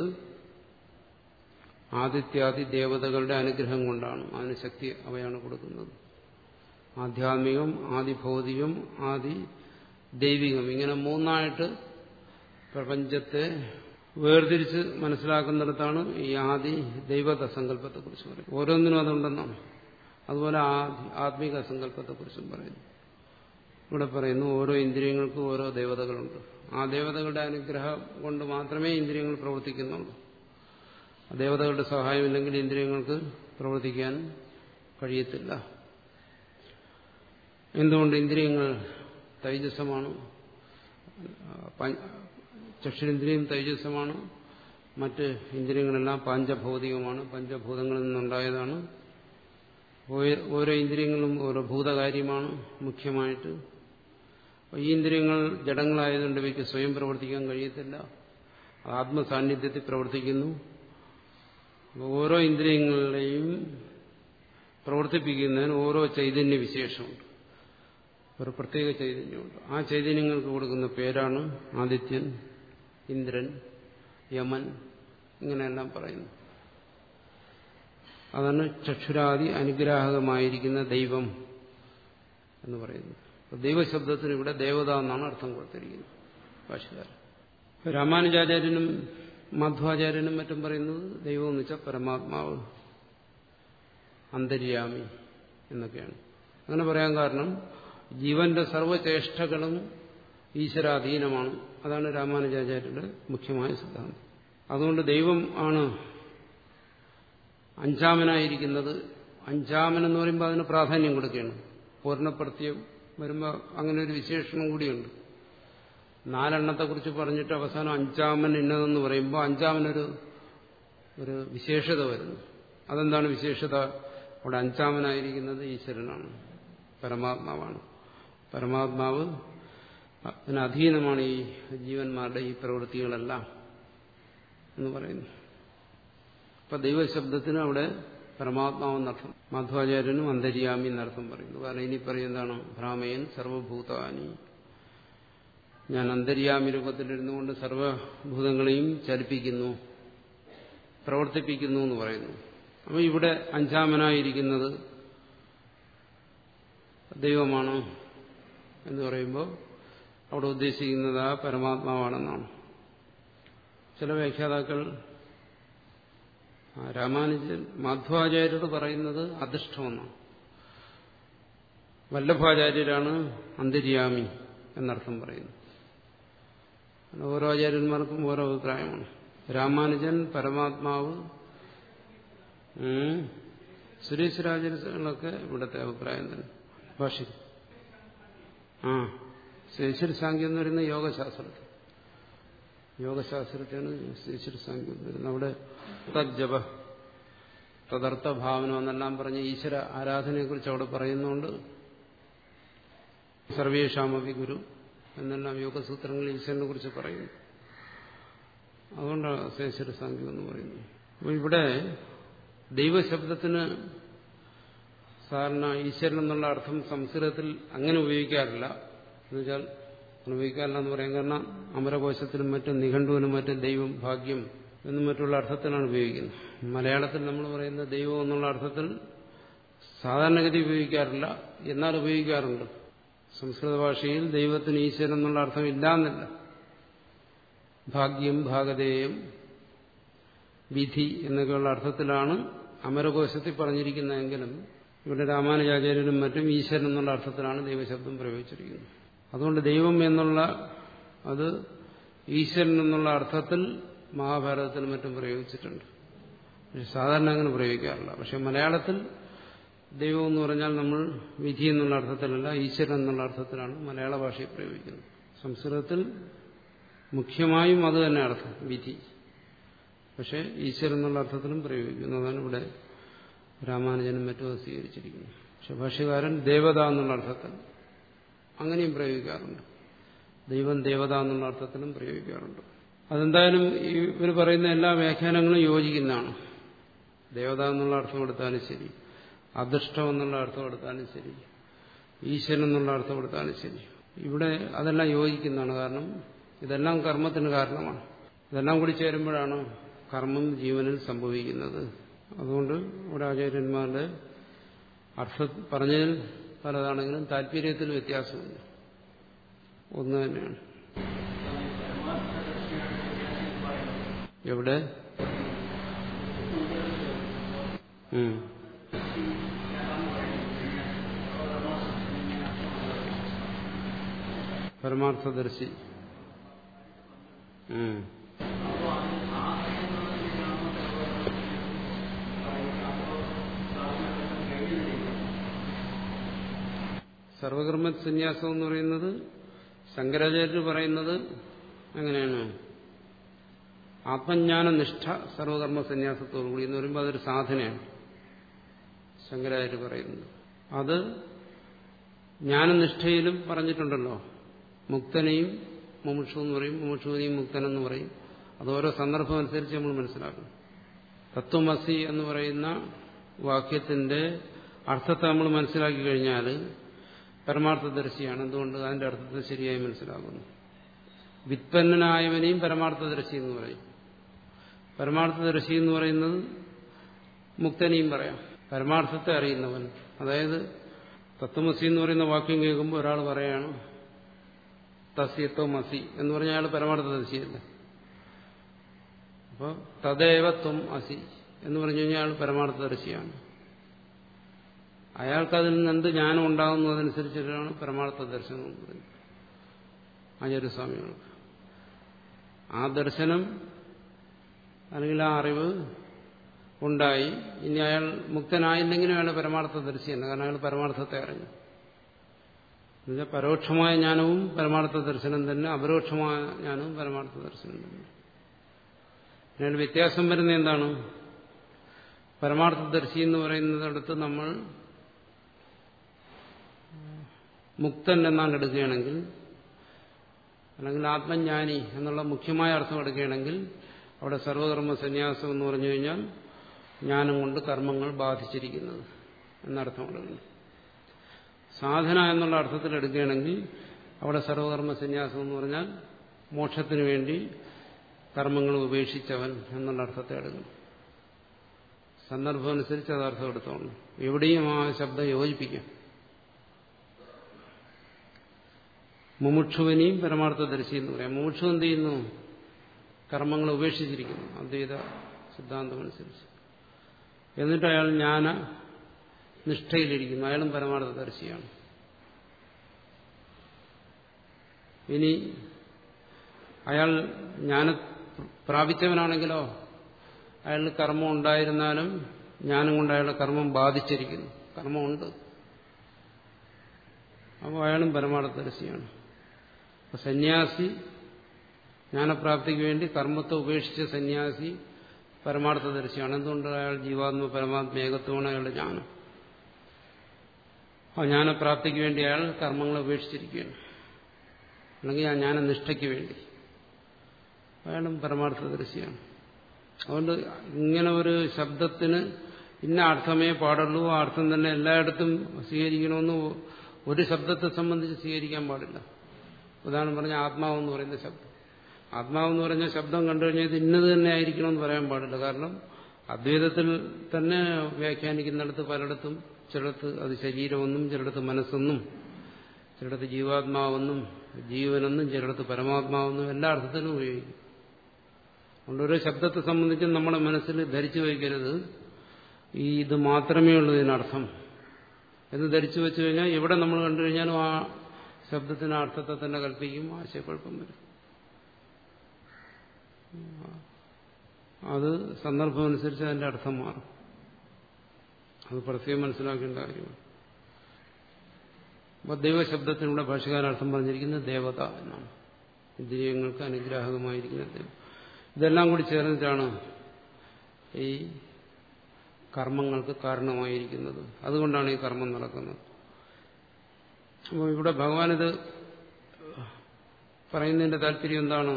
ആദിത്യാദി ദേവതകളുടെ അനുഗ്രഹം കൊണ്ടാണ് അതിന് ശക്തി അവയാണ് കൊടുക്കുന്നത് ആധ്യാത്മികം ആദിഭൗതികം ആദി ദൈവികം ഇങ്ങനെ മൂന്നായിട്ട് പ്രപഞ്ചത്തെ വേർതിരിച്ച് മനസ്സിലാക്കുന്നിടത്താണ് ഈ ആദി ദൈവത സങ്കല്പത്തെക്കുറിച്ച് പറയുന്നത് ഓരോന്നിനും അതുണ്ടെന്നാണ് അതുപോലെ ആത്മിക സങ്കല്പത്തെക്കുറിച്ചും പറയുന്നു ഇവിടെ പറയുന്നു ഓരോ ഇന്ദ്രിയങ്ങൾക്കും ഓരോ ദേവതകളുണ്ട് ആ ദേവതകളുടെ അനുഗ്രഹം കൊണ്ട് മാത്രമേ ഇന്ദ്രിയങ്ങൾ പ്രവർത്തിക്കുന്നുള്ളൂ ദേവതകളുടെ സഹായമില്ലെങ്കിൽ ഇന്ദ്രിയങ്ങൾക്ക് പ്രവർത്തിക്കാൻ കഴിയത്തില്ല എന്തുകൊണ്ട് ഇന്ദ്രിയങ്ങൾ തൈജസമാണ് ചക്ഷുരേന്ദ്രിയം തൈജസമാണ് മറ്റ് ഇന്ദ്രിയങ്ങളെല്ലാം പാഞ്ചഭൗതികമാണ് പഞ്ചഭൂതങ്ങളിൽ നിന്നുണ്ടായതാണ് ഓരോ ഇന്ദ്രിയങ്ങളും ഓരോ ഭൂതകാര്യമാണ് മുഖ്യമായിട്ട് ഈ ഇന്ദ്രിയങ്ങൾ ജഡങ്ങളായതുകൊണ്ട് ഇവയ്ക്ക് സ്വയം പ്രവർത്തിക്കാൻ കഴിയത്തില്ല ആത്മസാന്നിധ്യത്തിൽ പ്രവർത്തിക്കുന്നു ഓരോ ഇന്ദ്രിയങ്ങളെയും പ്രവർത്തിപ്പിക്കുന്നതിന് ഓരോ ചൈതന്യ വിശേഷമുണ്ട് ഒരു പ്രത്യേക ചൈതന്യമുണ്ട് ആ ചൈതന്യങ്ങൾക്ക് കൊടുക്കുന്ന പേരാണ് ആദിത്യൻ ഇന്ദ്രൻ യമൻ ഇങ്ങനെയെല്ലാം പറയുന്നു അതാണ് ചക്ഷുരാദി അനുഗ്രാഹകമായിരിക്കുന്ന ദൈവം എന്ന് പറയുന്നത് ദൈവശബ്ദത്തിന് ഇവിടെ ദേവത എന്നാണ് അർത്ഥം കൊടുത്തിരിക്കുന്നത് ഭാഷകാരൻ രാമാനുജാചാര്യനും മാധ്വാചാര്യനും മറ്റും പറയുന്നത് ദൈവം എന്ന് വെച്ചാൽ പരമാത്മാവ് അന്തര്യാമി എന്നൊക്കെയാണ് അങ്ങനെ പറയാൻ കാരണം ജീവന്റെ സർവചേഷ്ടകളും ഈശ്വരാധീനമാണ് അതാണ് രാമാനുജാചാര്യരുടെ മുഖ്യമായ സിദ്ധാന്തം അതുകൊണ്ട് ദൈവം ആണ് അഞ്ചാമനായിരിക്കുന്നത് അഞ്ചാമൻ എന്ന് പറയുമ്പോൾ അതിന് പ്രാധാന്യം കൊടുക്കുകയാണ് പൂർണ്ണപ്രത്യം വരുമ്പോൾ അങ്ങനെ ഒരു വിശേഷണം കൂടിയുണ്ട് നാലെണ്ണത്തെക്കുറിച്ച് പറഞ്ഞിട്ട് അവസാനം അഞ്ചാമൻ ഇന്നതെന്ന് പറയുമ്പോൾ അഞ്ചാമനൊരു ഒരു വിശേഷത വരുന്നു അതെന്താണ് വിശേഷത അവിടെ അഞ്ചാമനായിരിക്കുന്നത് ഈശ്വരനാണ് പരമാത്മാവാണ് പരമാത്മാവ് അതിന് അധീനമാണ് ഈ ജീവന്മാരുടെ ഈ പ്രവൃത്തികളെല്ലാം എന്ന് പറയുന്നു അപ്പൊ ദൈവശബ്ദത്തിന് അവിടെ പരമാത്മാവെന്നർത്ഥം മാധ്വാചാര്യനും അന്തര്യാമി എന്നർത്ഥം പറയുന്നു കാരണം ഇനി പറയുന്നതാണ് ഭ്രാമയൻ സർവഭൂതാനി ഞാൻ അന്തര്യാമി രൂപത്തിലിരുന്നു കൊണ്ട് സർവഭൂതങ്ങളെയും ചലിപ്പിക്കുന്നു പ്രവർത്തിപ്പിക്കുന്നു എന്ന് പറയുന്നു അപ്പോൾ ഇവിടെ അഞ്ചാമനായിരിക്കുന്നത് ദൈവമാണ് എന്ന് പറയുമ്പോൾ അവിടെ ഉദ്ദേശിക്കുന്നത് ആ പരമാത്മാവാണെന്നാണ് ചില വ്യാഖ്യാതാക്കൾ രാമാനുജൻ മാധ്വാചാര്യരോട് പറയുന്നത് അധിഷ്ഠമെന്നാണ് വല്ലഭാചാര്യരാണ് അന്തര്യാമി എന്നർത്ഥം പറയുന്നത് ഓരോ ആചാര്യന്മാർക്കും ഓരോ അഭിപ്രായമാണ് രാമാനുജൻ പരമാത്മാവ് സുരേശ്വരാചാര്യങ്ങളൊക്കെ ഇവിടുത്തെ അഭിപ്രായം തന്നെ ഭാഷ ആ ശേശ്വര സാഖ്യം എന്ന് പറയുന്ന യോഗശാസ്ത്രത്തിൽ യോഗശാസ്ത്രത്തെയാണ് ശേശ്വര സാഖ്യം എന്ന് പറയുന്നത് അവിടെ തജ്ജപ തദർത്ഥ ഭാവന എന്നെല്ലാം പറഞ്ഞ് ഈശ്വര ആരാധനയെക്കുറിച്ച് അവിടെ പറയുന്നുണ്ട് സർവേഷാമപി ഗുരു എന്നെല്ലാം യോഗസൂത്രങ്ങളിൽ ഈശ്വരനെ കുറിച്ച് പറയുന്നു അതുകൊണ്ടാണ് ശേശ്വര സാഖ്യം എന്ന് പറയുന്നത് അപ്പോൾ ഇവിടെ ദൈവശബ്ദത്തിന് സാധാരണ ഈശ്വരൻ എന്നുള്ള അർത്ഥം സംസ്കൃതത്തിൽ അങ്ങനെ ഉപയോഗിക്കാറില്ല എന്നുവെച്ചാൽ ഉപയോഗിക്കാറില്ല എന്ന് പറയാൻ കാരണം അമരകോശത്തിലും മറ്റും നിഘണ്ടുവിനും മറ്റും ദൈവം ഭാഗ്യം എന്നും മറ്റുള്ള അർത്ഥത്തിലാണ് ഉപയോഗിക്കുന്നത് മലയാളത്തിൽ നമ്മൾ പറയുന്ന ദൈവം എന്നുള്ള അർത്ഥത്തിൽ സാധാരണഗതി ഉപയോഗിക്കാറില്ല എന്നാൽ ഉപയോഗിക്കാറുണ്ട് സംസ്കൃത ഭാഷയിൽ ദൈവത്തിന് ഈശ്വരൻ എന്നുള്ള അർത്ഥം ഇല്ലാന്നില്ല ഭാഗ്യം ഭാഗതേയം വിധി എന്നൊക്കെയുള്ള അർത്ഥത്തിലാണ് അമരകോശത്തിൽ പറഞ്ഞിരിക്കുന്നതെങ്കിലും ഇവിടെ രാമാനുജാചാര്യനും മറ്റും ഈശ്വരൻ എന്നുള്ള അർത്ഥത്തിലാണ് ദൈവശബ്ദം പ്രയോഗിച്ചിരിക്കുന്നത് അതുകൊണ്ട് ദൈവം എന്നുള്ള അത് ഈശ്വരൻ എന്നുള്ള അർത്ഥത്തിൽ മഹാഭാരതത്തിലും മറ്റും പ്രയോഗിച്ചിട്ടുണ്ട് പക്ഷെ സാധാരണ അങ്ങനെ പ്രയോഗിക്കാറില്ല പക്ഷെ മലയാളത്തിൽ ദൈവം എന്ന് പറഞ്ഞാൽ നമ്മൾ വിധി എന്നുള്ള അർത്ഥത്തിലല്ല ഈശ്വരൻ എന്നുള്ള അർത്ഥത്തിലാണ് മലയാള ഭാഷയിൽ പ്രയോഗിക്കുന്നത് സംസ്കൃതത്തിൽ മുഖ്യമായും അത് തന്നെ അർത്ഥം വിധി പക്ഷെ ഈശ്വരൻ എന്നുള്ള അർത്ഥത്തിലും പ്രയോഗിക്കുന്നതാണ് ഇവിടെ രാമാനുജനും മറ്റും അത് സ്വീകരിച്ചിരിക്കുന്നത് പക്ഷെ ഭാഷ്യകാരൻ ദേവത എന്നുള്ള അർത്ഥത്തിൽ അങ്ങനെയും പ്രയോഗിക്കാറുണ്ട് ദൈവം ദേവത എന്നുള്ള അർത്ഥത്തിലും പ്രയോഗിക്കാറുണ്ട് അതെന്തായാലും ഇവർ പറയുന്ന എല്ലാ വ്യാഖ്യാനങ്ങളും യോജിക്കുന്നതാണ് ദേവത എന്നുള്ള അർത്ഥം എടുത്താലും ശരി അദൃഷ്ടം എന്നുള്ള അർത്ഥം എടുത്താലും ശരി ഈശ്വരൻ എന്നുള്ള അർത്ഥം എടുത്താലും ശരി ഇവിടെ അതെല്ലാം യോജിക്കുന്നതാണ് കാരണം ഇതെല്ലാം കർമ്മത്തിന് കാരണമാണ് ഇതെല്ലാം കൂടി ചേരുമ്പോഴാണ് കർമ്മം ജീവനിൽ സംഭവിക്കുന്നത് അതുകൊണ്ട് ഇവിടെ ആചാര്യന്മാരുടെ അർത്ഥ പറഞ്ഞതിൽ പലതാണെങ്കിലും താല്പര്യത്തിൽ വ്യത്യാസമില്ല ഒന്ന് തന്നെയാണ് എവിടെ പരമാർത്ഥദർശി സർവകർമ്മ സന്യാസം എന്ന് പറയുന്നത് ശങ്കരാചാര്യർ പറയുന്നത് എങ്ങനെയാണ് ആത്മജ്ഞാന നിഷ്ഠ സർവകർമ്മ സന്യാസത്തോടുകൂടി എന്ന് പറയുമ്പോൾ അതൊരു സാധനയാണ് ശങ്കരാചാര്യ പറയുന്നത് അത് ജ്ഞാനനിഷ്ഠയിലും പറഞ്ഞിട്ടുണ്ടല്ലോ മുക്തനെയും മുമുക്ഷു എന്ന് പറയും മുമുക്ഷുവിനെയും മുക്തനെന്ന് പറയും അത് ഓരോ സന്ദർഭം അനുസരിച്ച് നമ്മൾ മനസ്സിലാക്കണം തത്വമസി എന്ന് പറയുന്ന വാക്യത്തിന്റെ അർത്ഥത്തെ നമ്മൾ മനസ്സിലാക്കി കഴിഞ്ഞാൽ പരമാർത്ഥദർശിയാണ് എന്തുകൊണ്ട് അതിന്റെ അർത്ഥത്തെ ശരിയായി മനസ്സിലാക്കുന്നു വിത്പന്നനായവനെയും പരമാർത്ഥദർശി എന്ന് പറയും പരമാർത്ഥദർശി എന്ന് പറയുന്നത് മുക്തനെയും പറയാം പരമാർത്ഥത്തെ അറിയുന്നവൻ അതായത് തത്വമസി എന്ന് പറയുന്ന വാക്യം കേൾക്കുമ്പോൾ ഒരാൾ പറയാണ് തസ്യത്വമസി എന്ന് പറഞ്ഞാൽ അയാൾ പരമാർത്ഥദർശിയല്ല അപ്പോൾ തദേവത്വം അസി എന്ന് പറഞ്ഞു കഴിഞ്ഞാൽ അയാൾ പരമാർത്ഥദർശിയാണ് അയാൾക്ക് അതിൽ നിന്ന് എന്ത് ജ്ഞാനം ഉണ്ടാകുന്നതനുസരിച്ചിട്ടാണ് പരമാർത്ഥ ദർശനം എന്ന് പറയുന്നത് ആചാര്യസ്വാമികൾക്ക് ആ ദർശനം അല്ലെങ്കിൽ ആ അറിവ് ഉണ്ടായി ഇനി അയാൾ മുക്തനായില്ലെങ്കിലും അയാൾ പരമാർത്ഥ ദർശിയല്ല കാരണം അയാൾ പരമാർത്ഥത്തെ അറിഞ്ഞു എന്നുവെച്ചാൽ പരോക്ഷമായ ജ്ഞാനവും പരമാർത്ഥ ദർശനം തന്നെ അപരോക്ഷമായ ജ്ഞാനവും പരമാർത്ഥ ദർശനം തന്നെ അതിനാൽ വ്യത്യാസം വരുന്ന എന്താണ് പരമാർത്ഥദർശി എന്ന് പറയുന്നിടത്ത് നമ്മൾ മുക്തൻ എന്നാണ് എടുക്കുകയാണെങ്കിൽ അല്ലെങ്കിൽ ആത്മജ്ഞാനി എന്നുള്ള മുഖ്യമായ അർത്ഥം എടുക്കുകയാണെങ്കിൽ അവിടെ സർവകർമ്മ സന്യാസം എന്ന് പറഞ്ഞു കഴിഞ്ഞാൽ ജ്ഞാനം കൊണ്ട് കർമ്മങ്ങൾ ബാധിച്ചിരിക്കുന്നത് എന്നർത്ഥം കൊടുക്കുന്നു സാധന എന്നുള്ള അർത്ഥത്തിൽ എടുക്കുകയാണെങ്കിൽ അവിടെ സർവകർമ്മ സന്യാസം എന്ന് പറഞ്ഞാൽ മോക്ഷത്തിനു വേണ്ടി കർമ്മങ്ങൾ ഉപേക്ഷിച്ചവൻ എന്നുള്ള അർത്ഥത്തെ എടുക്കണം സന്ദർഭം അനുസരിച്ച് അത് അർത്ഥം എടുത്തോളൂ എവിടെയും ആ ശബ്ദം യോജിപ്പിക്കാം മുമുക്ഷുവിനെയും പരമാർത്ഥദർശി എന്ന് പറയാം മുമുക്ഷു എന്ത് ചെയ്യുന്നു കർമ്മങ്ങൾ ഉപേക്ഷിച്ചിരിക്കുന്നു അദ്വൈത സിദ്ധാന്തമനുസരിച്ച് എന്നിട്ട് അയാൾ ജ്ഞാന നിഷ്ഠയിലിരിക്കുന്നു അയാളും പരമാർത്ഥദർശിയാണ് ഇനി അയാൾ ജ്ഞാന പ്രാപിച്ചവനാണെങ്കിലോ അയാളിന് കർമ്മം ഉണ്ടായിരുന്നാലും ജ്ഞാനം കൊണ്ട് അയാളുടെ കർമ്മം ബാധിച്ചിരിക്കുന്നു കർമ്മമുണ്ട് അപ്പോൾ അയാളും പരമാർത്ഥദർശിയാണ് അപ്പൊ സന്യാസി ജ്ഞാനപ്രാപ്തിക്ക് വേണ്ടി കർമ്മത്തെ ഉപേക്ഷിച്ച സന്യാസി പരമാർത്ഥദർശിയാണ് എന്തുകൊണ്ട് അയാൾ ജീവാത്മ പരമാത്മ ഏകത്വമാണ് അയാളുടെ ജ്ഞാനം ആ ജ്ഞാനപ്രാപ്തിക്ക് വേണ്ടി അയാൾ കർമ്മങ്ങളെ ഉപേക്ഷിച്ചിരിക്കുകയാണ് അല്ലെങ്കിൽ ആ ജ്ഞാനനിഷ്ഠയ്ക്ക് വേണ്ടി അയാളും പരമാർത്ഥദർശിയാണ് അതുകൊണ്ട് ഇങ്ങനെ ഒരു ശബ്ദത്തിന് ഇന്ന അർത്ഥമേ പാടുള്ളൂ ആ അർത്ഥം തന്നെ എല്ലായിടത്തും സ്വീകരിക്കണമെന്ന് ഒരു ശബ്ദത്തെ സംബന്ധിച്ച് സ്വീകരിക്കാൻ പാടില്ല ഉദാഹരണം പറഞ്ഞ ആത്മാവെന്ന് പറയുന്ന ശബ്ദം ആത്മാവെന്ന് പറഞ്ഞ ശബ്ദം കണ്ടു കഴിഞ്ഞാൽ ഇത് ഇന്നത് തന്നെ ആയിരിക്കണമെന്ന് പറയാൻ പാടില്ല കാരണം അദ്വൈതത്തിൽ തന്നെ വ്യാഖ്യാനിക്കുന്നിടത്ത് പലയിടത്തും ചിലടത്ത് അത് ശരീരമെന്നും ചിലടത്ത് മനസ്സെന്നും ചിലടത്ത് ജീവാത്മാവെന്നും ജീവനെന്നും ചിലടത്ത് പരമാത്മാവെന്നും എല്ലാ അർത്ഥത്തിലും ഉപയോഗിക്കും അതുകൊണ്ട് ഓരോ ശബ്ദത്തെ സംബന്ധിച്ച് നമ്മുടെ മനസ്സിൽ ധരിച്ചു വയ്ക്കരുത് ഈ ഇത് മാത്രമേ ഉള്ളൂ ഇതിനർത്ഥം എന്ന് ധരിച്ചു വെച്ചു കഴിഞ്ഞാൽ എവിടെ നമ്മൾ കണ്ടു കഴിഞ്ഞാലും ആ ശബ്ദത്തിന് അർത്ഥത്തെ തന്നെ കൽപ്പിക്കും ആശയക്കുഴപ്പം വരും അത് സന്ദർഭമനുസരിച്ച് അതിന്റെ അർത്ഥം മാറും അത് പ്രത്യേകം മനസ്സിലാക്കേണ്ട കാര്യമാണ് അപ്പോൾ ദൈവശബ്ദത്തിനുള്ള ഭാഷകാരർത്ഥം പറഞ്ഞിരിക്കുന്നത് ദേവത എന്നാണ് ഇന്ദ്രിയങ്ങൾക്ക് അനുഗ്രാഹകമായിരിക്കുന്ന ദൈവം ഇതെല്ലാം കൂടി ചേർന്നിട്ടാണ് ഈ കർമ്മങ്ങൾക്ക് കാരണമായിരിക്കുന്നത് അതുകൊണ്ടാണ് ഈ കർമ്മം നടക്കുന്നത് അപ്പോൾ ഇവിടെ ഭഗവാൻ ഇത് പറയുന്നതിന്റെ താല്പര്യം എന്താണ്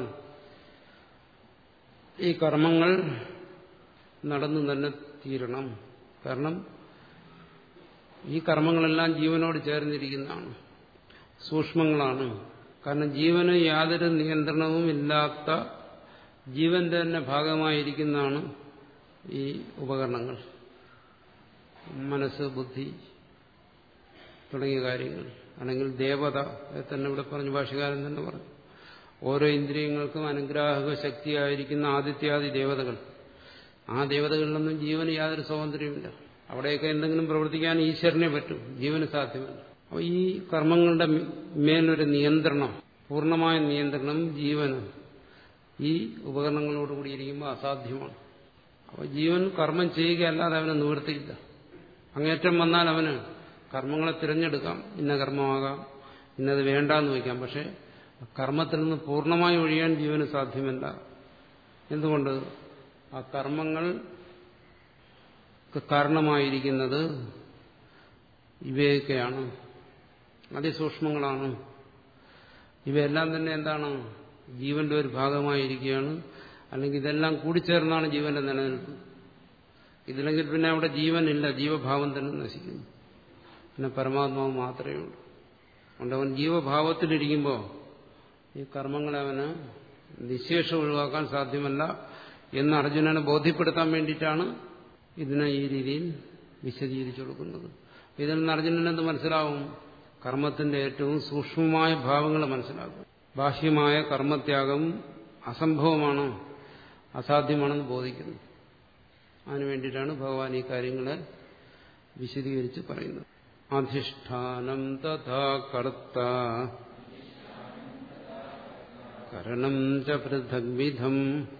ഈ കർമ്മങ്ങൾ നടന്നു തന്നെ തീരണം കാരണം ഈ കർമ്മങ്ങളെല്ലാം ജീവനോട് ചേർന്നിരിക്കുന്നതാണ് സൂക്ഷ്മങ്ങളാണ് കാരണം ജീവന് യാതൊരു നിയന്ത്രണവും ഇല്ലാത്ത ജീവന്റെ തന്നെ ഭാഗമായിരിക്കുന്നതാണ് ഈ ഉപകരണങ്ങൾ മനസ്സ് ബുദ്ധി തുടങ്ങിയ കാര്യങ്ങൾ അല്ലെങ്കിൽ ദേവത തന്നെ ഇവിടെ പറഞ്ഞു ഭാഷകാരൻ തന്നെ പറഞ്ഞു ഓരോ ഇന്ദ്രിയങ്ങൾക്കും അനുഗ്രാഹക ശക്തിയായിരിക്കുന്ന ആദിത്യാദി ദേവതകൾ ആ ദേവതകളിലൊന്നും ജീവന് യാതൊരു സ്വാതന്ത്ര്യമില്ല അവിടെയൊക്കെ എന്തെങ്കിലും പ്രവർത്തിക്കാൻ ഈശ്വരനെ പറ്റും ജീവന് സാധ്യമല്ല അപ്പോൾ ഈ കർമ്മങ്ങളുടെ മേലൊരു നിയന്ത്രണം പൂർണ്ണമായ നിയന്ത്രണം ജീവന് ഈ ഉപകരണങ്ങളോടുകൂടി ഇരിക്കുമ്പോൾ അസാധ്യമാണ് അപ്പോൾ ജീവൻ കർമ്മം ചെയ്യുകയല്ലാതെ അവന് നിവൃത്തിയില്ല അങ്ങേറ്റം വന്നാൽ അവന് കർമ്മങ്ങളെ തിരഞ്ഞെടുക്കാം ഇന്ന കർമ്മമാകാം ഇന്നത് വേണ്ടാന്ന് വയ്ക്കാം പക്ഷെ കർമ്മത്തിൽ നിന്ന് പൂർണ്ണമായി ഒഴിയാൻ ജീവന് സാധ്യമല്ല എന്തുകൊണ്ട് ആ കർമ്മങ്ങൾ കാരണമായിരിക്കുന്നത് ഇവയൊക്കെയാണ് അതിസൂക്ഷ്മങ്ങളാണ് ഇവയെല്ലാം തന്നെ എന്താണ് ജീവന്റെ ഒരു ഭാഗമായിരിക്കുകയാണ് അല്ലെങ്കിൽ ഇതെല്ലാം കൂടിച്ചേർന്നാണ് ജീവന്റെ നിലനിൽപ്പ് ഇതില്ലെങ്കിൽ പിന്നെ അവിടെ ജീവനില്ല ജീവഭാവം തന്നെ നശിക്കുന്നു പിന്നെ പരമാത്മാവ് മാത്രമേ ഉള്ളൂ അതുകൊണ്ട് അവൻ ജീവഭാവത്തിലിരിക്കുമ്പോൾ ഈ കർമ്മങ്ങളെ അവന് നിശേഷം ഒഴിവാക്കാൻ സാധ്യമല്ല എന്ന് അർജുനനെ ബോധ്യപ്പെടുത്താൻ വേണ്ടിയിട്ടാണ് ഇതിനെ ഈ രീതിയിൽ വിശദീകരിച്ചു കൊടുക്കുന്നത് ഇതിൽ നിന്ന് അർജുനനെന്ത് മനസ്സിലാവും കർമ്മത്തിന്റെ ഏറ്റവും സൂക്ഷ്മമായ ഭാവങ്ങൾ മനസ്സിലാക്കും ബാഹ്യമായ കർമ്മത്യാഗം അസംഭവമാണ് അസാധ്യമാണെന്ന് ബോധിക്കുന്നു അതിനു വേണ്ടിയിട്ടാണ് ഭഗവാൻ ഈ കാര്യങ്ങളെ വിശദീകരിച്ച് പറയുന്നത് അധിഷ്ഠാനം തഥാ കർത്ത കരണം ച പൃഥഗ്വിധം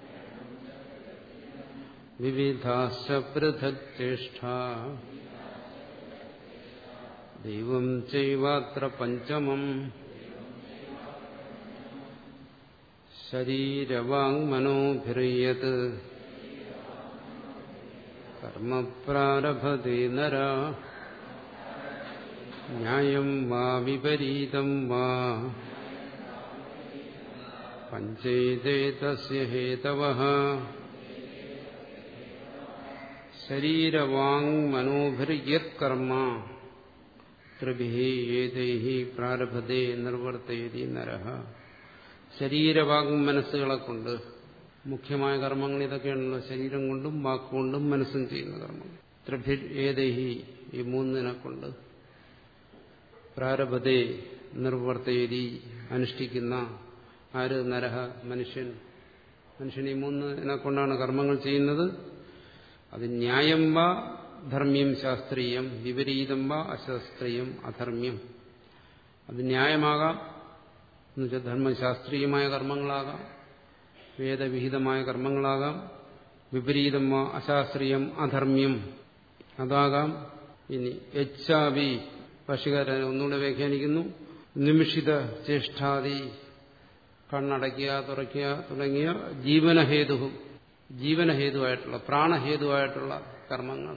വിവിധാശ്ച പൃഥക് ചേഷ്ട ദൈവം ചൈവാത്ര പഞ്ചമം ശരീരവാങ്മനോഭിര്യത് കർമ്മപ്രാരഭത്തെ നര ന്യായം വാ വിപരീതം വാ പഞ്ചൈതേ തസ്യ ഹേതവഃ ശരീരവാങ്മനോഭിർയത്കർമ്മ ത്രിഭിः ഏതൈः പ്രാരഭതേ നിർവർത്തയതി നരഃ ശരീരവാങ് മനസ്സുകളെ കൊണ്ട് മുഖ്യമായ കർമ്മങ്ങൾ ഇതൊക്കെയാണല്ലോ ശരീരം കൊണ്ടും വാക്കുകൊണ്ടും മനസ്സും ചെയ്യുന്ന കർമ്മങ്ങൾ ത്രിഭിർ ഏതൈഹി ഈ മൂന്നിനെ കൊണ്ട് പ്രാരഭതേ നിർവർത്തയതി അനുഷ്ഠിക്കുന്ന ആര് നരഹ മനുഷ്യൻ മനുഷ്യൻ ഈ മൂന്നിനെ കൊണ്ടാണ് കർമ്മങ്ങൾ ചെയ്യുന്നത് അത് ന്യായം വാ ധർമ്മ്യം ശാസ്ത്രീയം വിപരീതം വാ അശാസ്ത്രീയം അധർമ്മ്യം അത് ന്യായമാകാം എന്നുവെച്ചാൽ ധർമ്മശാസ്ത്രീയമായ കർമ്മങ്ങളാകാം വേദവിഹിതമായ കർമ്മങ്ങളാകാം വിപരീതം വാ അശാസ്ത്രീയം അധർമ്മ്യം അതാകാം ഇനി എച്ചാവി ഭാഷകാരൻ ഒന്നുകൂടെ വ്യാഖ്യാനിക്കുന്നു നിമിഷിത ചേഷ്ടാദി കണ്ണടയ്ക്കുക തുറയ്ക്കുക തുടങ്ങിയ ജീവനഹേതു ജീവനഹേതുവായിട്ടുള്ള പ്രാണഹേതുവായിട്ടുള്ള കർമ്മങ്ങൾ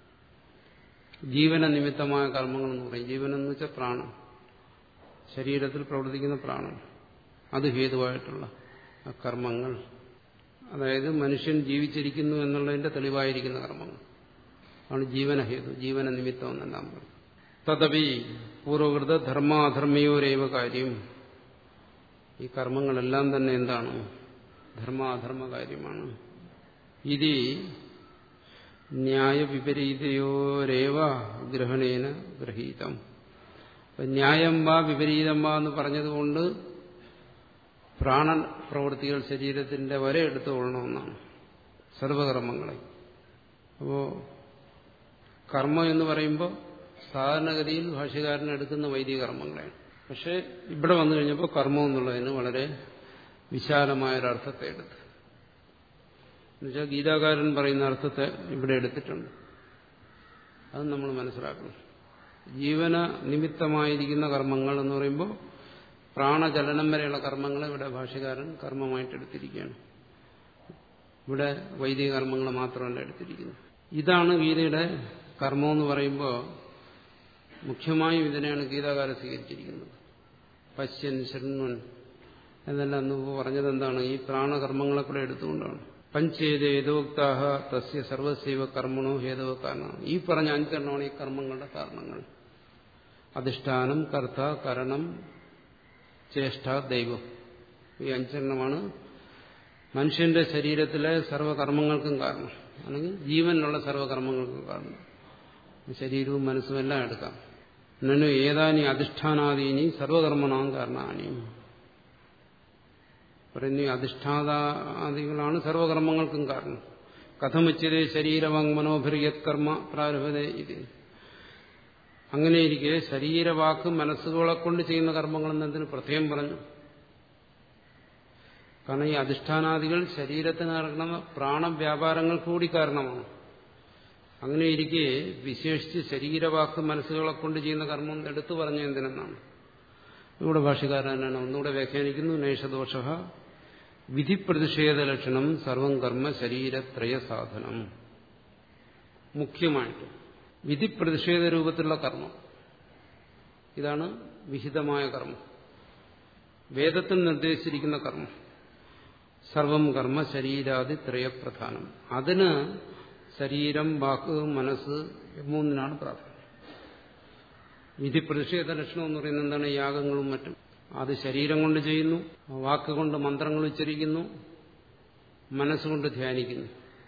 ജീവന നിമിത്തമായ കർമ്മങ്ങൾ എന്ന് പറയും ജീവൻ എന്ന് വെച്ചാൽ പ്രാണം ശരീരത്തിൽ പ്രവർത്തിക്കുന്ന പ്രാണൻ അത് ഹേതുവായിട്ടുള്ള കർമ്മങ്ങൾ അതായത് മനുഷ്യൻ ജീവിച്ചിരിക്കുന്നു എന്നുള്ളതിന്റെ തെളിവായിരിക്കുന്ന കർമ്മങ്ങൾ ആണ് ജീവനഹേതു ജീവന നിമിത്തം എന്നെല്ലാം പറയും തദപി പൂർവകൃത ധർമാധർമ്മയോരേവ കാര്യം ഈ കർമ്മങ്ങളെല്ലാം തന്നെ എന്താണ് ധർമാധർമ്മ കാര്യമാണ് ഇത് ന്യായവിപരീതയോരേവ ഗ്രഹണേന ഗ്രഹീതം ന്യായം വാ വിപരീതം വാ എന്ന് പറഞ്ഞതുകൊണ്ട് പ്രാണൻ പ്രവൃത്തികൾ ശരീരത്തിന്റെ വരെ എടുത്തുകൊള്ളണമെന്നാണ് സർവകർമ്മങ്ങളെ അപ്പോ കർമ്മം എന്ന് പറയുമ്പോൾ സാധാരണഗതിയിൽ ഭാഷ്യകാരൻ എടുക്കുന്ന വൈദിക കർമ്മങ്ങളെയാണ് പക്ഷെ ഇവിടെ വന്നു കഴിഞ്ഞപ്പോൾ കർമ്മം എന്നുള്ളതിന് വളരെ വിശാലമായൊരർത്ഥത്തെ എടുത്ത് എന്നുവെച്ചാൽ ഗീതാകാരൻ പറയുന്ന അർത്ഥത്തെ ഇവിടെ എടുത്തിട്ടുണ്ട് അത് നമ്മൾ മനസ്സിലാക്കണം ജീവന നിമിത്തമായിരിക്കുന്ന കർമ്മങ്ങൾ എന്ന് പറയുമ്പോൾ പ്രാണചലനം വരെയുള്ള കർമ്മങ്ങൾ ഇവിടെ ഭാഷകാരൻ കർമ്മമായിട്ട് എടുത്തിരിക്കുകയാണ് ഇവിടെ വൈദിക കർമ്മങ്ങൾ മാത്രമല്ല എടുത്തിരിക്കുന്നത് ഇതാണ് ഗീതയുടെ കർമ്മം എന്ന് പറയുമ്പോൾ മുഖ്യമായും ഇതിനെയാണ് ഗീതാകാരൻ സ്വീകരിച്ചിരിക്കുന്നത് പശ്യൻ ശൃണ്വൻ എന്നെല്ലാം അന്ന് പറഞ്ഞത് എന്താണ് ഈ പ്രാണകർമ്മങ്ങളെ കൂടെ എടുത്തുകൊണ്ടാണ് പഞ്ചേത് ഏതോക്താഹ തസ്യ സർവസൈവ കർമ്മണോ ഹേതവ കാരണമാണ് ഈ പറഞ്ഞ അഞ്ചെണ്ണമാണ് ഈ കർമ്മങ്ങളുടെ കാരണങ്ങൾ അധിഷ്ഠാനം കർത്ത കരണം ചേഷ്ട ദൈവം ഈ അഞ്ചെണ്ണമാണ് മനുഷ്യന്റെ ശരീരത്തിലെ സർവകർമ്മങ്ങൾക്കും കാരണം അല്ലെങ്കിൽ ജീവനിലുള്ള സർവകർമ്മങ്ങൾക്കും കാരണം ശരീരവും മനസ്സും എല്ലാം എടുക്കാം നനു ഏതാനി അധിഷ്ഠാനാദീനി സർവകർമ്മണാം കാരണാനി പറയുന്ന അധിഷ്ഠാതാദികളാണ് സർവകർമ്മങ്ങൾക്കും കാരണം കഥമുച്ചതേ ശരീരവാങ് മനോഭിർയത് കർമ്മ പ്രാരംഭത ഇത് അങ്ങനെയിരിക്കെ ശരീരവാക്ക് മനസ്സുകളെ കൊണ്ട് ചെയ്യുന്ന കർമ്മങ്ങൾ എന്നതിന് പ്രത്യേകം പറഞ്ഞു കാരണം ഈ അധിഷ്ഠാനാദികൾ ശരീരത്തിന് നടക്കുന്ന പ്രാണവ്യാപാരങ്ങൾ കൂടി കാരണമാണ് അങ്ങനെ ഇരിക്കെ വിശേഷിച്ച് ശരീരവാക്ക് മനസ്സുകളെ കൊണ്ട് ചെയ്യുന്ന കർമ്മം എടുത്തു പറഞ്ഞ എന്തിനെന്നാണ് ഇവിടെ ഭാഷകാരനാണ് ഒന്നുകൂടെ വ്യാഖ്യാനിക്കുന്നു നൈഷദോഷ വിധി പ്രതിഷേധ ലക്ഷണം സർവം കർമ്മ ശരീരത്രയ സാധനം മുഖ്യമായിട്ട് വിധി പ്രതിഷേധ രൂപത്തിലുള്ള കർമ്മം ഇതാണ് വിഹിതമായ കർമ്മം വേദത്തിൽ നിർദ്ദേശിച്ചിരിക്കുന്ന കർമ്മം സർവം കർമ്മ ശരീരാദി ത്രയപ്രധാനം അതിന് ശരീരം വാക്ക് മനസ്സ് മൂന്നിനാണ് പ്രാധാന്യം വിധി പ്രതിഷേധ ലക്ഷണം എന്ന് പറയുന്നത് എന്താണ് യാഗങ്ങളും മറ്റും അത് ശരീരം കൊണ്ട് ചെയ്യുന്നു വാക്കുകൊണ്ട് മന്ത്രങ്ങൾ ഉച്ചരിക്കുന്നു മനസ്സുകൊണ്ട് ധ്യാനിക്കുന്നു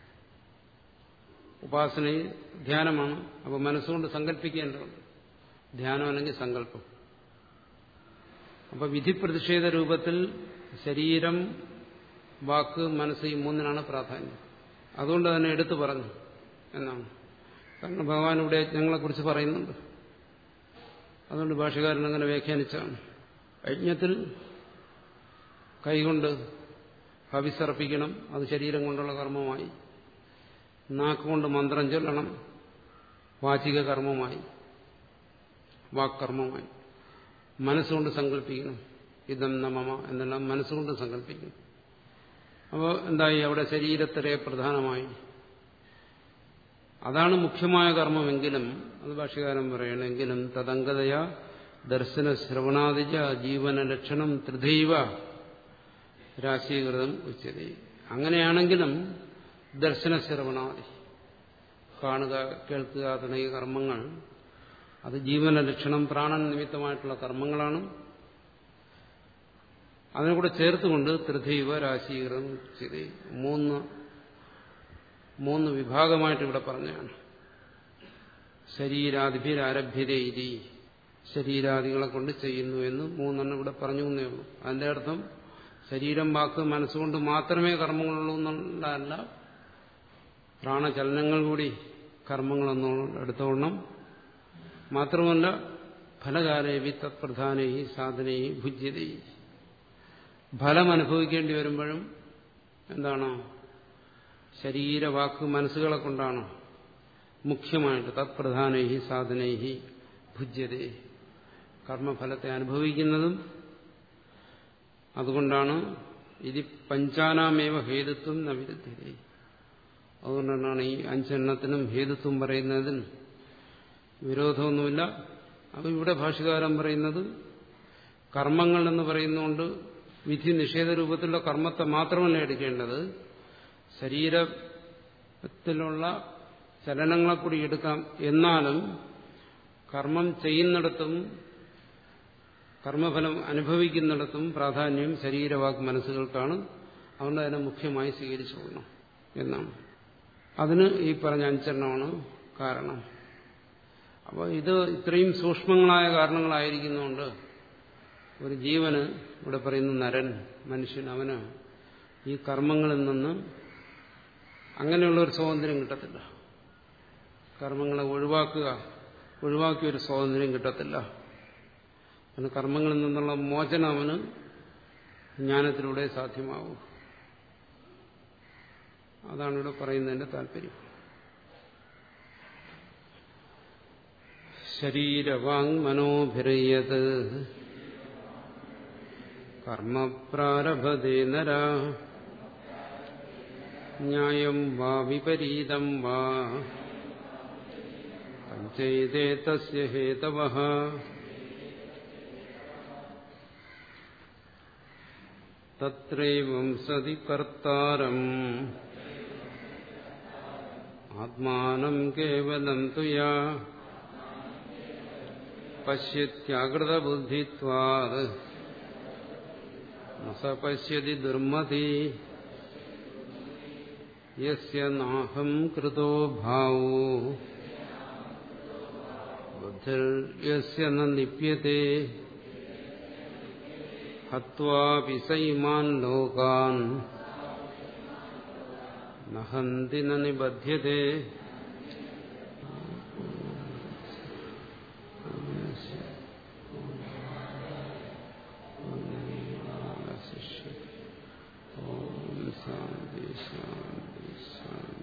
ഉപാസനയിൽ ധ്യാനമാണ് അപ്പോൾ മനസ്സുകൊണ്ട് സങ്കല്പിക്കേണ്ടതുണ്ട് ധ്യാനം അല്ലെങ്കിൽ സങ്കല്പം അപ്പോൾ വിധി പ്രതിഷേധ രൂപത്തിൽ ശരീരം വാക്ക് മനസ്സ് ഈ മൂന്നിനാണ് പ്രാധാന്യം അതുകൊണ്ട് തന്നെ എടുത്തു പറഞ്ഞു എന്നാണ് കാരണം ഭഗവാൻ ഇവിടെ ഞങ്ങളെക്കുറിച്ച് പറയുന്നുണ്ട് അതുകൊണ്ട് ഭാഷകാരൻ അങ്ങനെ വ്യാഖ്യാനിച്ചാണ് യജ്ഞത്തിൽ കൈകൊണ്ട് ഹവിസർപ്പിക്കണം അത് ശരീരം കൊണ്ടുള്ള കർമ്മമായി നാക്കുകൊണ്ട് മന്ത്രം ചൊല്ലണം വാചിക കർമ്മമായി വാക്കർമ്മമായി മനസ്സുകൊണ്ട് സങ്കല്പിക്കണം ഇതം നമമ എന്നെല്ലാം മനസ്സുകൊണ്ട് സങ്കല്പിക്കണം അപ്പോൾ എന്തായി അവിടെ ശരീരത്തിലെ പ്രധാനമായി അതാണ് മുഖ്യമായ കർമ്മമെങ്കിലും അത് ഭാഷകാരൻ പറയണമെങ്കിലും തദംഗതയ ദർശന ശ്രവണാദിജ ജീവന ലക്ഷണം ത്രിദൈവ രാശീകൃതം ഉച്ചതി അങ്ങനെയാണെങ്കിലും ദർശന ശ്രവണാദി കാണുക കേൾക്കുക തുടങ്ങിയ കർമ്മങ്ങൾ അത് ജീവന ലക്ഷണം പ്രാണൻ നിമിത്തമായിട്ടുള്ള കർമ്മങ്ങളാണ് അതിനെ കൂടെ ചേർത്തുകൊണ്ട് ത്രിദൈവ രാശീകൃതം ഉച്ചതി മൂന്ന് മൂന്ന് വിഭാഗമായിട്ട് ഇവിടെ പറഞ്ഞാണ് ശരീരാദിഭിരാരഭ്യത ഇതി ശരീരാദികളെ കൊണ്ട് ചെയ്യുന്നു എന്ന് മൂന്നെണ്ണം ഇവിടെ പറഞ്ഞു എന്നേ ഉള്ളൂ അതിന്റെ അർത്ഥം ശരീരം വാക്ക് മനസ്സുകൊണ്ട് മാത്രമേ കർമ്മങ്ങളുള്ളൂ എന്നുള്ളതല്ല പ്രാണചലനങ്ങൾ കൂടി കർമ്മങ്ങളെന്നോ എടുത്തോണം മാത്രമല്ല ഫലകാലേവി തത്പ്രധാനൈ സാധനൈ ഭുജ്യതൈ ഫലം അനുഭവിക്കേണ്ടി വരുമ്പോഴും എന്താണ് ശരീരവാക്ക് മനസ്സുകളെ കൊണ്ടാണ് മുഖ്യമായിട്ട് തത്പ്രധാനൈ സാധനൈ ഭുജ്യതേ കർമ്മഫലത്തെ അനുഭവിക്കുന്നതും അതുകൊണ്ടാണ് ഇത് പഞ്ചാനാമേവ ഹേതുത്വം നവിരുദ്ധത അതുകൊണ്ടാണ് ഈ അഞ്ചെണ്ണത്തിനും ഹേതുത്വം പറയുന്നതിൽ വിരോധമൊന്നുമില്ല അത് ഇവിടെ ഭാഷകാരം പറയുന്നത് കർമ്മങ്ങൾ എന്ന് പറയുന്നതുകൊണ്ട് വിധി നിഷേധ രൂപത്തിലുള്ള കർമ്മത്തെ മാത്രമല്ല എടുക്കേണ്ടത് ശരീരത്തിലുള്ള ചലനങ്ങളെ കൂടി എടുക്കാം എന്നാലും കർമ്മം ചെയ്യുന്നിടത്തും കർമ്മഫലം അനുഭവിക്കുന്നിടത്തും പ്രാധാന്യം ശരീരവാക്ക് മനസ്സുകൾക്കാണ് അതുകൊണ്ട് അതിനെ മുഖ്യമായി സ്വീകരിച്ചു കൊള്ളണം എന്നാണ് അതിന് ഈ പറഞ്ഞ അഞ്ചെണ്ണമാണ് കാരണം അപ്പോൾ ഇത് ഇത്രയും സൂക്ഷ്മങ്ങളായ കാരണങ്ങളായിരിക്കുന്നതുകൊണ്ട് ഒരു ജീവന് ഇവിടെ പറയുന്ന നരൻ മനുഷ്യൻ അവന് ഈ കർമ്മങ്ങളിൽ നിന്ന് അങ്ങനെയുള്ള ഒരു സ്വാതന്ത്ര്യം കിട്ടത്തില്ല കർമ്മങ്ങളെ ഒഴിവാക്കുക ഒഴിവാക്കിയ ഒരു സ്വാതന്ത്ര്യം കിട്ടത്തില്ല അവന് കർമ്മങ്ങളിൽ നിന്നുള്ള മോചനം അവന് ജ്ഞാനത്തിലൂടെ സാധ്യമാവൂ അതാണ് ഇവിടെ പറയുന്നതിന്റെ താല്പര്യം ശരീരവാങ് മനോഭിരയത് കർമ്മപ്രാരഭതേ നര ന്യായം വാ വിപരീതം വാ പഞ്ചൈതേ തസ്യ ഹേതവഃ തത്രൈവം സതി കർത്താരം ആത്മാനം കേവലം തുയാ പശ്യത്യാകൃതബുദ്ധിത്വാത് ന സ പശ്യതി ദുർമതി യസ്യ നാഹം കൃതോ ഭാവോ ബുദ്ധിർ യസ്യ ന ലിപ്യത്തെ ഹത്വാപി സൈമാൻ ലോകാൻ നഹന്തി ന നിബധ്യത്തെ ഓം ശാന്തി ശാന്തി ശാന്തി